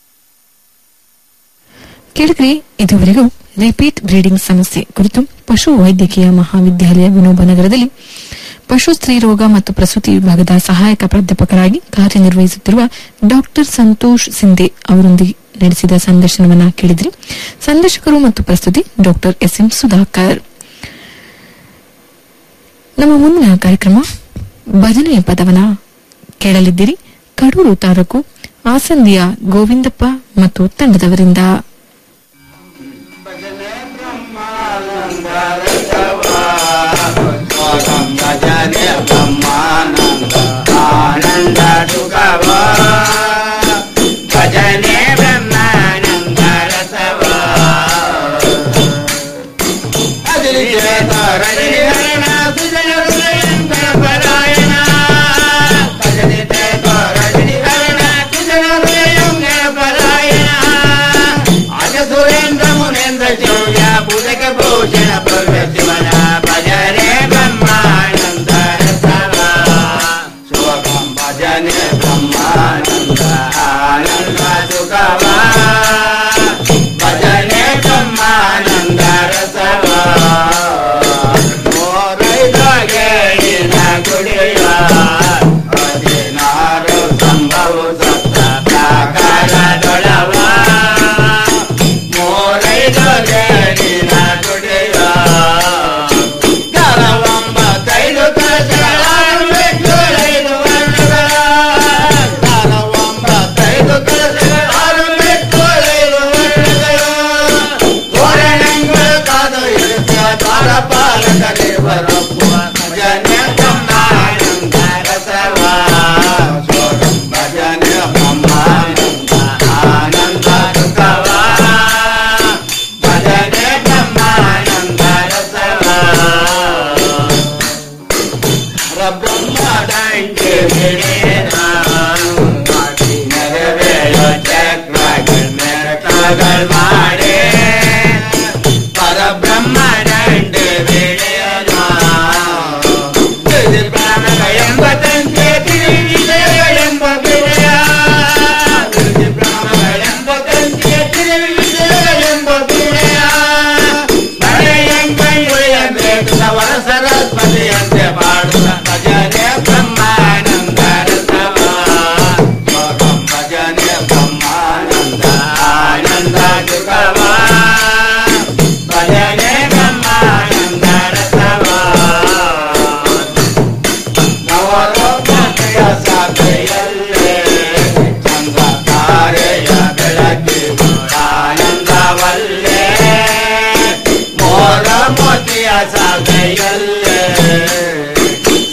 ಕೇಳಿದ್ರಿ ಇದುವರೆಗೂ ರಿಪೀಟ್ ಬ್ರೀಡಿಂಗ್ ಸಮಸ್ಯೆ ಕುರಿತು ಪಶು ವೈದ್ಯಕೀಯ ಮಹಾವಿದ್ಯಾಲಯ ವಿನೋಬ ನಗರದಲ್ಲಿ ಪಶು ಸ್ತ್ರೀ ರೋಗ ಮತ್ತು ಪ್ರಸೂತಿ ವಿಭಾಗದ ಸಹಾಯಕ ಪ್ರಾಧ್ಯಾಪಕರಾಗಿ ಕಾರ್ಯನಿರ್ವಹಿಸುತ್ತಿರುವ ಡಾಕ್ಟರ್ ಸಂತೋಷ್ ಸಿಂಧೆ ಅವರೊಂದಿಗೆ ನಡೆಸಿದ ಸಂದರ್ಶನವನ್ನ ಕೇಳಿದ್ರಿ ಸಂದರ್ಶಕರು ಮತ್ತು ಪ್ರಸ್ತುತಿ ಡಾಕ್ಟರ್ ಎಸ್ ಎಂ ಸುಧಾಕರ್ ನಮ್ಮ ಮುಂದಿನ ಕಾರ್ಯಕ್ರಮ ಭಜನೆಯ ಪದವನ ಕೇಳಲಿದ್ದೀರಿ ಕಡೂರು ತಾಲೂಕು ಆಸಂದಿಯ ಗೋವಿಂದಪ್ಪ ಮತ್ತು ತಂಡದವರಿಂದ ಭಜನೆ ಬ್ರಹ್ಮಾನಂದ ರಸವ ಅದಿರಿಚೇತ ರಜನಿಹರಣ ಸುಜನ ಹೃದಯಂಕರ ಪರಾಯಣ ಭಜನೆ ಚೇತ ರಜನಿಹರಣ ಸುಜನ ಹೃದಯಂಕರ ಪರಾಯಣ ಅಜ ಸುರೇಂದ್ರ ಮುನೇಂದ್ರ ಚೌರ್ಯ ಪುದಕ ಭೂಷಣ ಭವ್ಯ ಶಿವನ ಭಜನೆ ಬ್ರಹ್ಮಾನಂದ ರಸವ ಸುಖಂ ಭಜನೆ ಬ್ರಹ್ಮಾನಂದ ಆನಂದ ಸುಖವ ಭಜನೆ ಬ್ರಹ್ಮಾನಂದ ರಸವ ಮೋರೈದಾಗೆ ನಿನ್ನ ಗುಡಿಯ ಹದಿನಾರು ಸಂಭವ ಸಪ್ತ ಪ್ರಾಕಾರದೊಳವ ಮಾಡಿ ಪರಬ್ರಹ್ಮ ದಂಡೆ ಬೆಳೆಯನ ಬ್ರಹ್ಮ ಎಂಬ ತಂದೆ ತಿರುಗಿದೆಯ ಎಂಬ ಬೆಳೆಯ ಬ್ರಹ್ಮ ಎಂಬ ತಂದೆ ತಿರುಗಿದೆಯ ಎಂಬ ಬೆಳೆಯ ಬಳೆಯಂಗೈಯಬೇಕು ಸವರ ಸರಸ್ವತಿಯಂತೆ ಪಾಡುತ್ತ ಭಜನೆ ಬ್ರಹ್ಮಾನಂದ ರಸವ ಭಜನೆ ಬ್ರಹ್ಮಾನಂದ ಆನಂದ ಸುಖವ ಭಜನೆ ಬ್ರಹ್ಮಾನಂದ ರಸವ ನವಲೋಕತೆಯ ಸಭೆಯಲ್ಲೇ ಚಂದ್ರ ತಾರೆಯ ಬೆಳಕಿ ಆನಂದವಲ್ಲೇ ಮೋರ ಮೋತಿಯ ಸಭೆಯಲ್ಲೇ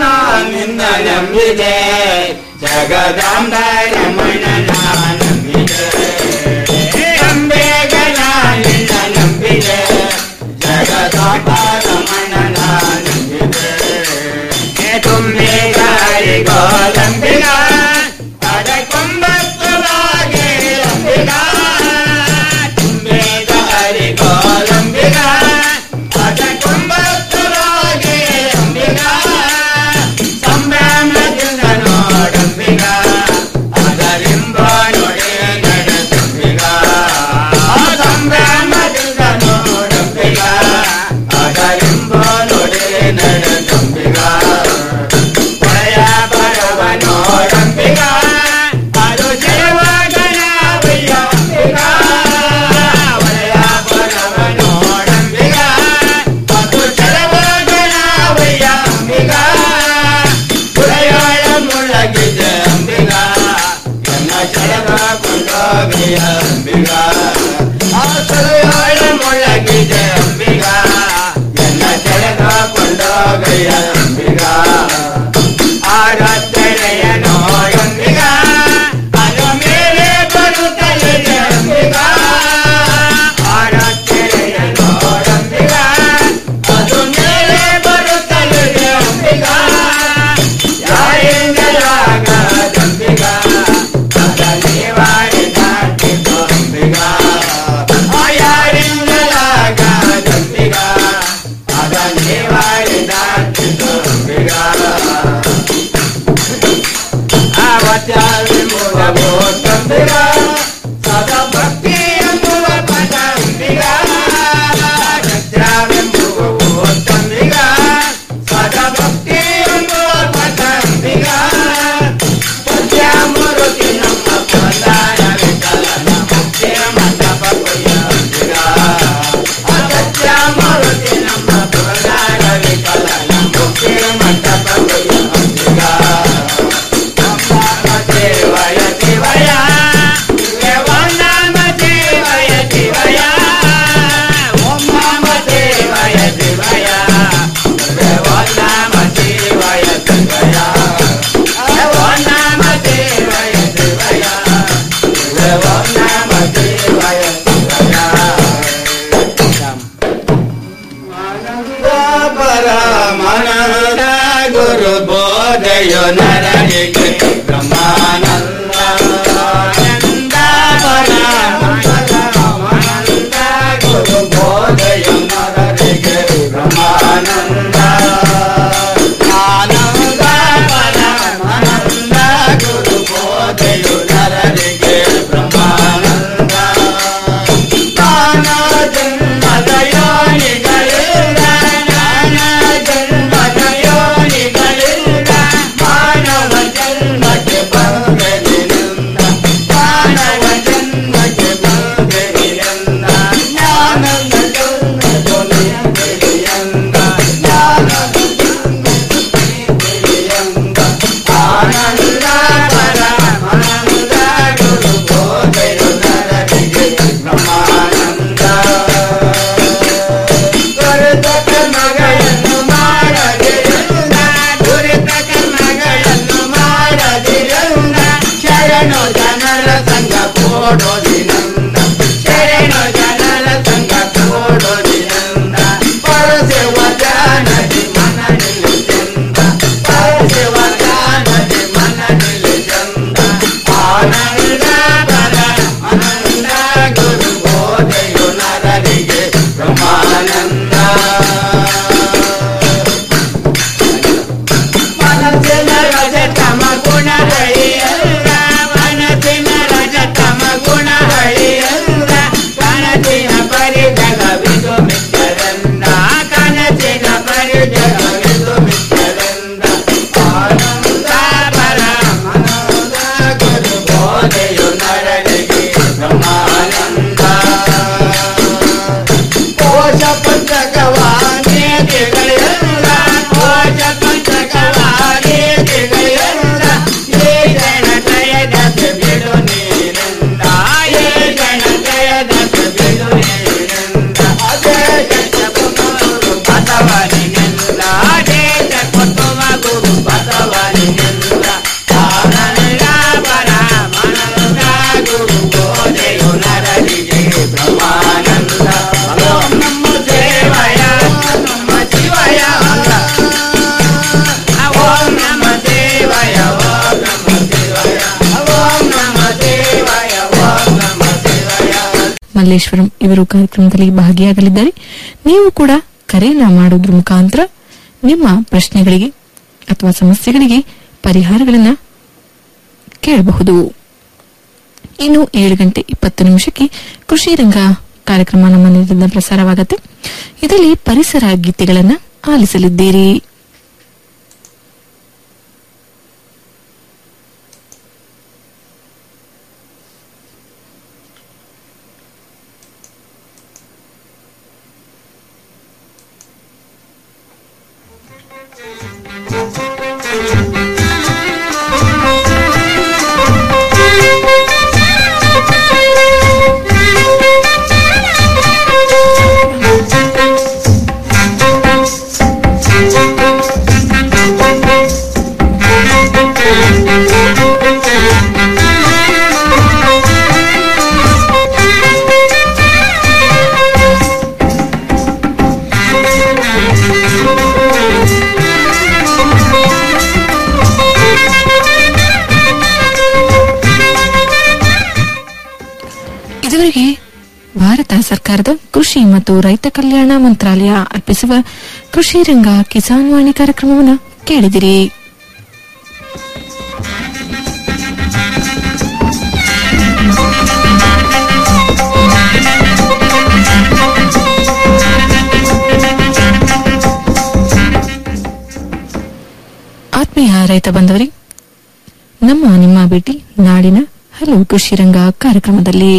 ನಿನ್ನ ನಂಬಿದೆ ಜಗದಾಂಬ ರಮಣನ ನಂಬಿದೆ ಅಂಬೆಗಳ ನಿನ್ನ ನಂಬಿದೆ ಜಗದಾಂಬ ರಮಣನ ನಂಬಿದೆ ತುಂಬಿಗಾರಿಗೋ ನಂಬಿಗ ಅದಕ್ಕೊಂಬತ್ತುವಾಗಿ ನಂಬಿಗ ತುಂಬಿಗಾರಿಗೋ ನಂಬಿಗ ಅದಕ್ಕೊಂಬತ್ತುವಾಗಿ ನಂಬಿಗ ಸಂಭ್ರಮದಿಂದ ನೋಡಂಬಿಗ ಅದರಿಂದ ನೋಡಿ ನಡೆದಂಬಿಗ ಸಂಭ್ರಮದಿಂದ ನೋಡಂಬಿಗ ಅದರಿಂದ ನೋಡಿ ನಡೆದಂಬಿಗ ಭಯ ಬರವ ನೋಡಂಬಿಗ ಅದು ಜಯವಾಗನ ಬಯ್ಯಂಬಿಗ ಭಯ ಬರವ ನೋಡಂಬಿಗ ಅದು ಜಯವಾಗನ ಬಯ್ಯಂಬಿಗ ಪುರಯಾಳ ಮುಳಗಿದೆ ಅಂಬಿಗ ಎನ್ನ ಜಳಗ ಕೊಂಡೋಗಿಯ ಅಂಬಿಗ ಆ ಸುರಯಾಳ ಮುಳಗಿದೆ ಅಂಬಿಗ ಎನ್ನ ಜಳಗ ಕೊಂಡೋಗಿಯ ಅಂಬಿಗ ಆರಾಧನೆಯ ನೋಡಂಬಿಗ ಅದು ಮೇಲೆ ಬರುತ್ತಲಿದೆ ಅಂಬಿಗ ಆರಾಧನೆಯ ನೋಡಂಬಿಗ ಅದು ಮೇಲೆ ಬರುತ್ತಲಿದೆ ಅಂಬಿಗ ಯಾರಿಂದಲಾಗದಂಬಿಗ ಅದ ನೀವಾಡಿ ದಾಟಿತು ಅಂಬಿಗ ಆ ಯಾರಿಂದಲಾಗದಂಬಿಗ ಅದ ನೀವಾಡಿ ದಾಟಿತು ಅಂಬಿಗ ಅವತ್ಯಾವಿ ಮೂಲಭೂತಂಬಿಗ ಸದಾ ಭಕ್ತಿ ಎಂಬುವ ಪದಂಬಿಗ ಸತ್ಯವೆಂಬುವ ಭೂತಂಬಿಗ ಸದಾ ಭಕ್ತಿ ಎಂಬುವ ಪದಂಬಿಗ ಸತ್ಯಮೂರ್ತಿ ನಮ್ಮ ಪದಾಯ ವಿಠಲನ ಮುಕ್ತಿಯ ಮಂಟಪ ಕೊಯ್ಯಂಬಿಗ ಸತ್ಯಮೂರ್ತಿ ನಮ್ಮ ಪದಾಯ ವಿಠಲನ ಮುಕ್ತಿಯ ಮಂಟಪ ಕೊಯ್ಯಂಬಿಗ ದೇವಯ ದೇವಯ ಓಂ ನಾಮ ದೇವಯ ದೇವಯ ಓಂ ನಾಮ ದೇವಯ ದೇವಯ ಓಂ ನಾಮ ದೇವಯ ದೇವಯ ಓಂ ನಾಮ ದೇವಯ ದೇವಯ ಓಂ ನಾಮ ದೇವಯ ದೇವಯ ಪರಮಾನಂದ ಗುರು ಬೋಧಯೋ ನರನಿಗೆ ಬ್ರಹ್ಮಾನಂದ ಆನಂದ ಪರಮಾನಂದ ಗುರು ಬೋಧಯೋ ನರನಿಗೆ ಬ್ರಹ್ಮಾನಂದ ಆನಂದ ಪರಮಾನಂದ ಗುರು ಬೋಧಯೋ ನರನಿಗೆ ಬ್ರಹ್ಮಾನಂದ ನಾನಾ ಜನ್ಮದ ಯೋನಿಗಳಿಂದ ನಾನಾ ಜನ್ಮದ ಯೋನಿಗಳಿಂದ ಮಾನವ ಜನ್ಮಕ್ಕೆ ಬಂದೆನಿಂದ ಮಾನವ ಜನ್ಮಕ್ಕೆ ಬಂದೆನಿಂದ ಜ್ಞಾನದ ಜನ್ಮದೊಲಿಯಂದ ಜ್ಞಾನದ ಜನ್ಮದೊಲಿಯಂದ ಆನಂದ ಪರಮಾನಂದ ಗುರು ಬೋಧೆಯು ನರನಿಗೆ ಬ್ರಹ್ಮಾನಂದ ದುರಿತ ಕರ್ಮಗಳನ್ನು ಮಾಡದಿರಂದ ದುರಿತ ಕರ್ಮಗಳನ್ನು ಮಾಡದಿರಂದ ಶರಣು ಜನರ ಸಂಘ ಕೊಡೋದಿನಂದ ಶರಣು ಜನರ ಸಂಘ ಕೊಡೋದಿನಂದ ಪರಸೆವ ಜಾನದಿ ಮನ ನಿಲ್ಲಿಸಂದ ಪರಸೆವ ಜಾನದಿ ಮನ ನಿಲ್ಲಿಸಂದ ಆನಂದ ಪರ ಆನಂದ ಗುರು ಬೋಧೆಯು ನರನಿಗೆ ಬ್ರಹ್ಮಾನಂದ ಮನಸ್ಸಿನ ರಜತಮ ಗುಣ ಹರಿಯಲ್ಲ ಮನಸ್ಸಿನ ಮಲ್ಲೇಶ್ವರಂ ಇವರು ಕಾರ್ಯಕ್ರಮದಲ್ಲಿ ಭಾಗಿಯಾಗಲಿದ್ದಾರೆ ನೀವು ಕೂಡ ಕರೆಯನ್ನ ಮಾಡೋದ್ರ ಮುಖಾಂತರ ನಿಮ್ಮ ಪ್ರಶ್ನೆಗಳಿಗೆ ಅಥವಾ ಸಮಸ್ಯೆಗಳಿಗೆ ಪರಿಹಾರಗಳನ್ನ ಕೇಳಬಹುದು ಇನ್ನು ಏಳು ಗಂಟೆ ಇಪ್ಪತ್ತು ನಿಮಿಷಕ್ಕೆ ಕೃಷಿ ರಂಗ ಕಾರ್ಯಕ್ರಮ ನಮ್ಮ ನಿಲಯದಿಂದ ಪ್ರಸಾರವಾಗುತ್ತೆ ಇದರಲ್ಲಿ ಪರಿಸರ ಗೀತೆಗಳನ್ನ ಆಲಿಸಲಿದ್ದೀರಿ ಇದುವರೆಗೆ ಭಾರತ ಸರ್ಕಾರದ ಕೃಷಿ ಮತ್ತು ರೈತ ಕಲ್ಯಾಣ ಮಂತ್ರಾಲಯ ಅರ್ಪಿಸುವ ಕೃಷಿ ರಂಗ ಕಿಸಾನ್ ವಾಣಿ ಕಾರ್ಯಕ್ರಮವನ್ನು ಕೇಳಿದಿರಿ ಆತ್ಮೀಯ ರೈತ ಬಂದವರೇ ನಮ್ಮ ನಿಮ್ಮ ಭೇಟಿ ನಾಡಿನ ಹಲವು ಕೃಷಿ ರಂಗ ಕಾರ್ಯಕ್ರಮದಲ್ಲಿ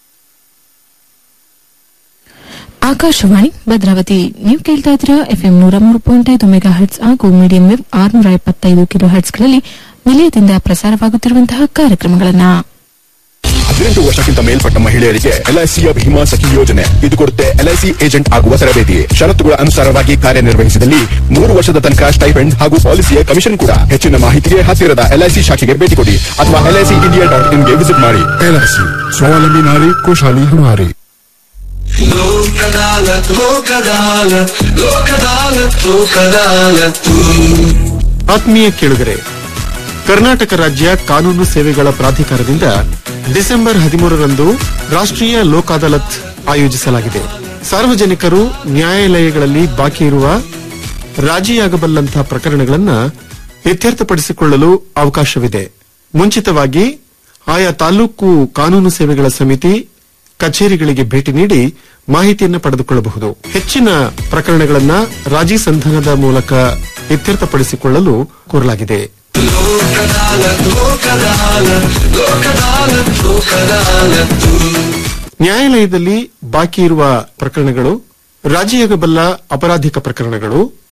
ಆಕಾಶವಾಣಿ ಭದ್ರಾವತಿ ನೀವು ಕೇಳ್ತಾ ಇದ್ದೀರಾ ಎಫ್ಎಂ ನೂರ ಮೂರು ಪಾಯಿಂಟ್ ಐದು ಮೆಗಾ ಹರ್ಟ್ಸ್ ಹಾಗೂ ಮೀಡಿಯಂ ವೇವ್ ಆರುನೂರ ಎಪ್ಪತ್ತೈದು ಕಿಲೋ ಹರ್ಟ್ಸ್ಗಳಲ್ಲಿ ನಿಲಯದಿಂದ ಪ್ರಸಾರವಾಗುತ್ತಿರುವಂತಹ ಕಾರ್ಯಕ್ರಮಗಳನ್ನು ಹದಿನೆಂಟು ವರ್ಷಕ್ಕಿಂತ ಮೇಲ್ಪಟ್ಟ ಮಹಿಳೆಯರಿಗೆ ಎಲ್ಐಸಿಯ ಭೀಮಾ ಸಖಿ ಯೋಜನೆ ಇದು ಕೊಡುತ್ತೆ ಎಲ್ಐಸಿ ಏಜೆಂಟ್ ಆಗುವ ತರಬೇತಿ ಷರತ್ತುಗಳ ಅನುಸಾರವಾಗಿ ಕಾರ್ಯನಿರ್ವಹಿಸಿದಲ್ಲಿ ಮೂರು ವರ್ಷದ ತನಕ ಸ್ಟೈಫೆಂಡ್ ಹಾಗೂ ಪಾಲಿಸಿಯ ಕಮಿಷನ್ ಕೂಡ ಹೆಚ್ಚಿನ ಮಾಹಿತಿಗೆ ಹತ್ತಿರದ ಎಲ್ಐಸಿ ಶಾಖೆಗೆ ಭೇಟಿ ಕೊಡಿ ಅಥವಾ ಎಲ್ಐಸಿ ಇಂಡಿಯಾ ಡಾಟ್ ಇನ್ಗೆ ವಿಸಿಟ್ ಮಾಡಿ ಎಲ್ಐಸಿ ಸ್ವಾವಲಂಬಿ ನಾರಿ ಖುಷಾಲಿ ಹಮಾರಿ लोक अदालत लोक अदालत लोक अदालत लोक अदालत ಆತ್ಮೀಯ ಕೇಳುಗರೆ ಕರ್ನಾಟಕ ರಾಜ್ಯ ಕಾನೂನು ಸೇವೆಗಳ ಪ್ರಾಧಿಕಾರದಿಂದ ಡಿಸೆಂಬರ್ ಹದಿಮೂರರಂದು ರಾಷ್ಟ್ರೀಯ ಲೋಕ್ ಅದಾಲತ್ ಆಯೋಜಿಸಲಾಗಿದೆ ಸಾರ್ವಜನಿಕರು ನ್ಯಾಯಾಲಯಗಳಲ್ಲಿ ಬಾಕಿ ಇರುವ ರಾಜಿಯಾಗಬಲ್ಲಂತಹ ಪ್ರಕರಣಗಳನ್ನ ಇತ್ಯರ್ಥಪಡಿಸಿಕೊಳ್ಳಲು ಅವಕಾಶವಿದೆ ಮುಂಚಿತವಾಗಿ ಆಯಾ ತಾಲೂಕು ಕಾನೂನು ಸೇವೆಗಳ ಸಮಿತಿ ಕಚೇರಿಗಳಿಗೆ ಭೇಟಿ ನೀಡಿ ಮಾಹಿತಿಯನ್ನು ಪಡೆದುಕೊಳ್ಳಬಹುದು ಹೆಚ್ಚಿನ ಪ್ರಕರಣಗಳನ್ನ ರಾಜಿ ಸಂಧಾನದ ಮೂಲಕ ಇತ್ಯರ್ಥಪಡಿಸಿಕೊಳ್ಳಲು ಕೋರಲಾಗಿದೆ लोक अदालत लोक अदालत लोक अदालत लोक अदालत ನ್ಯಾಯಾಲಯದಲ್ಲಿ ಬಾಕಿ ಇರುವ ಪ್ರಕರಣಗಳು ರಾಜಿಯಾಗಬಲ್ಲ ಅಪರಾಧಿಕ ಪ್ರಕರಣಗಳು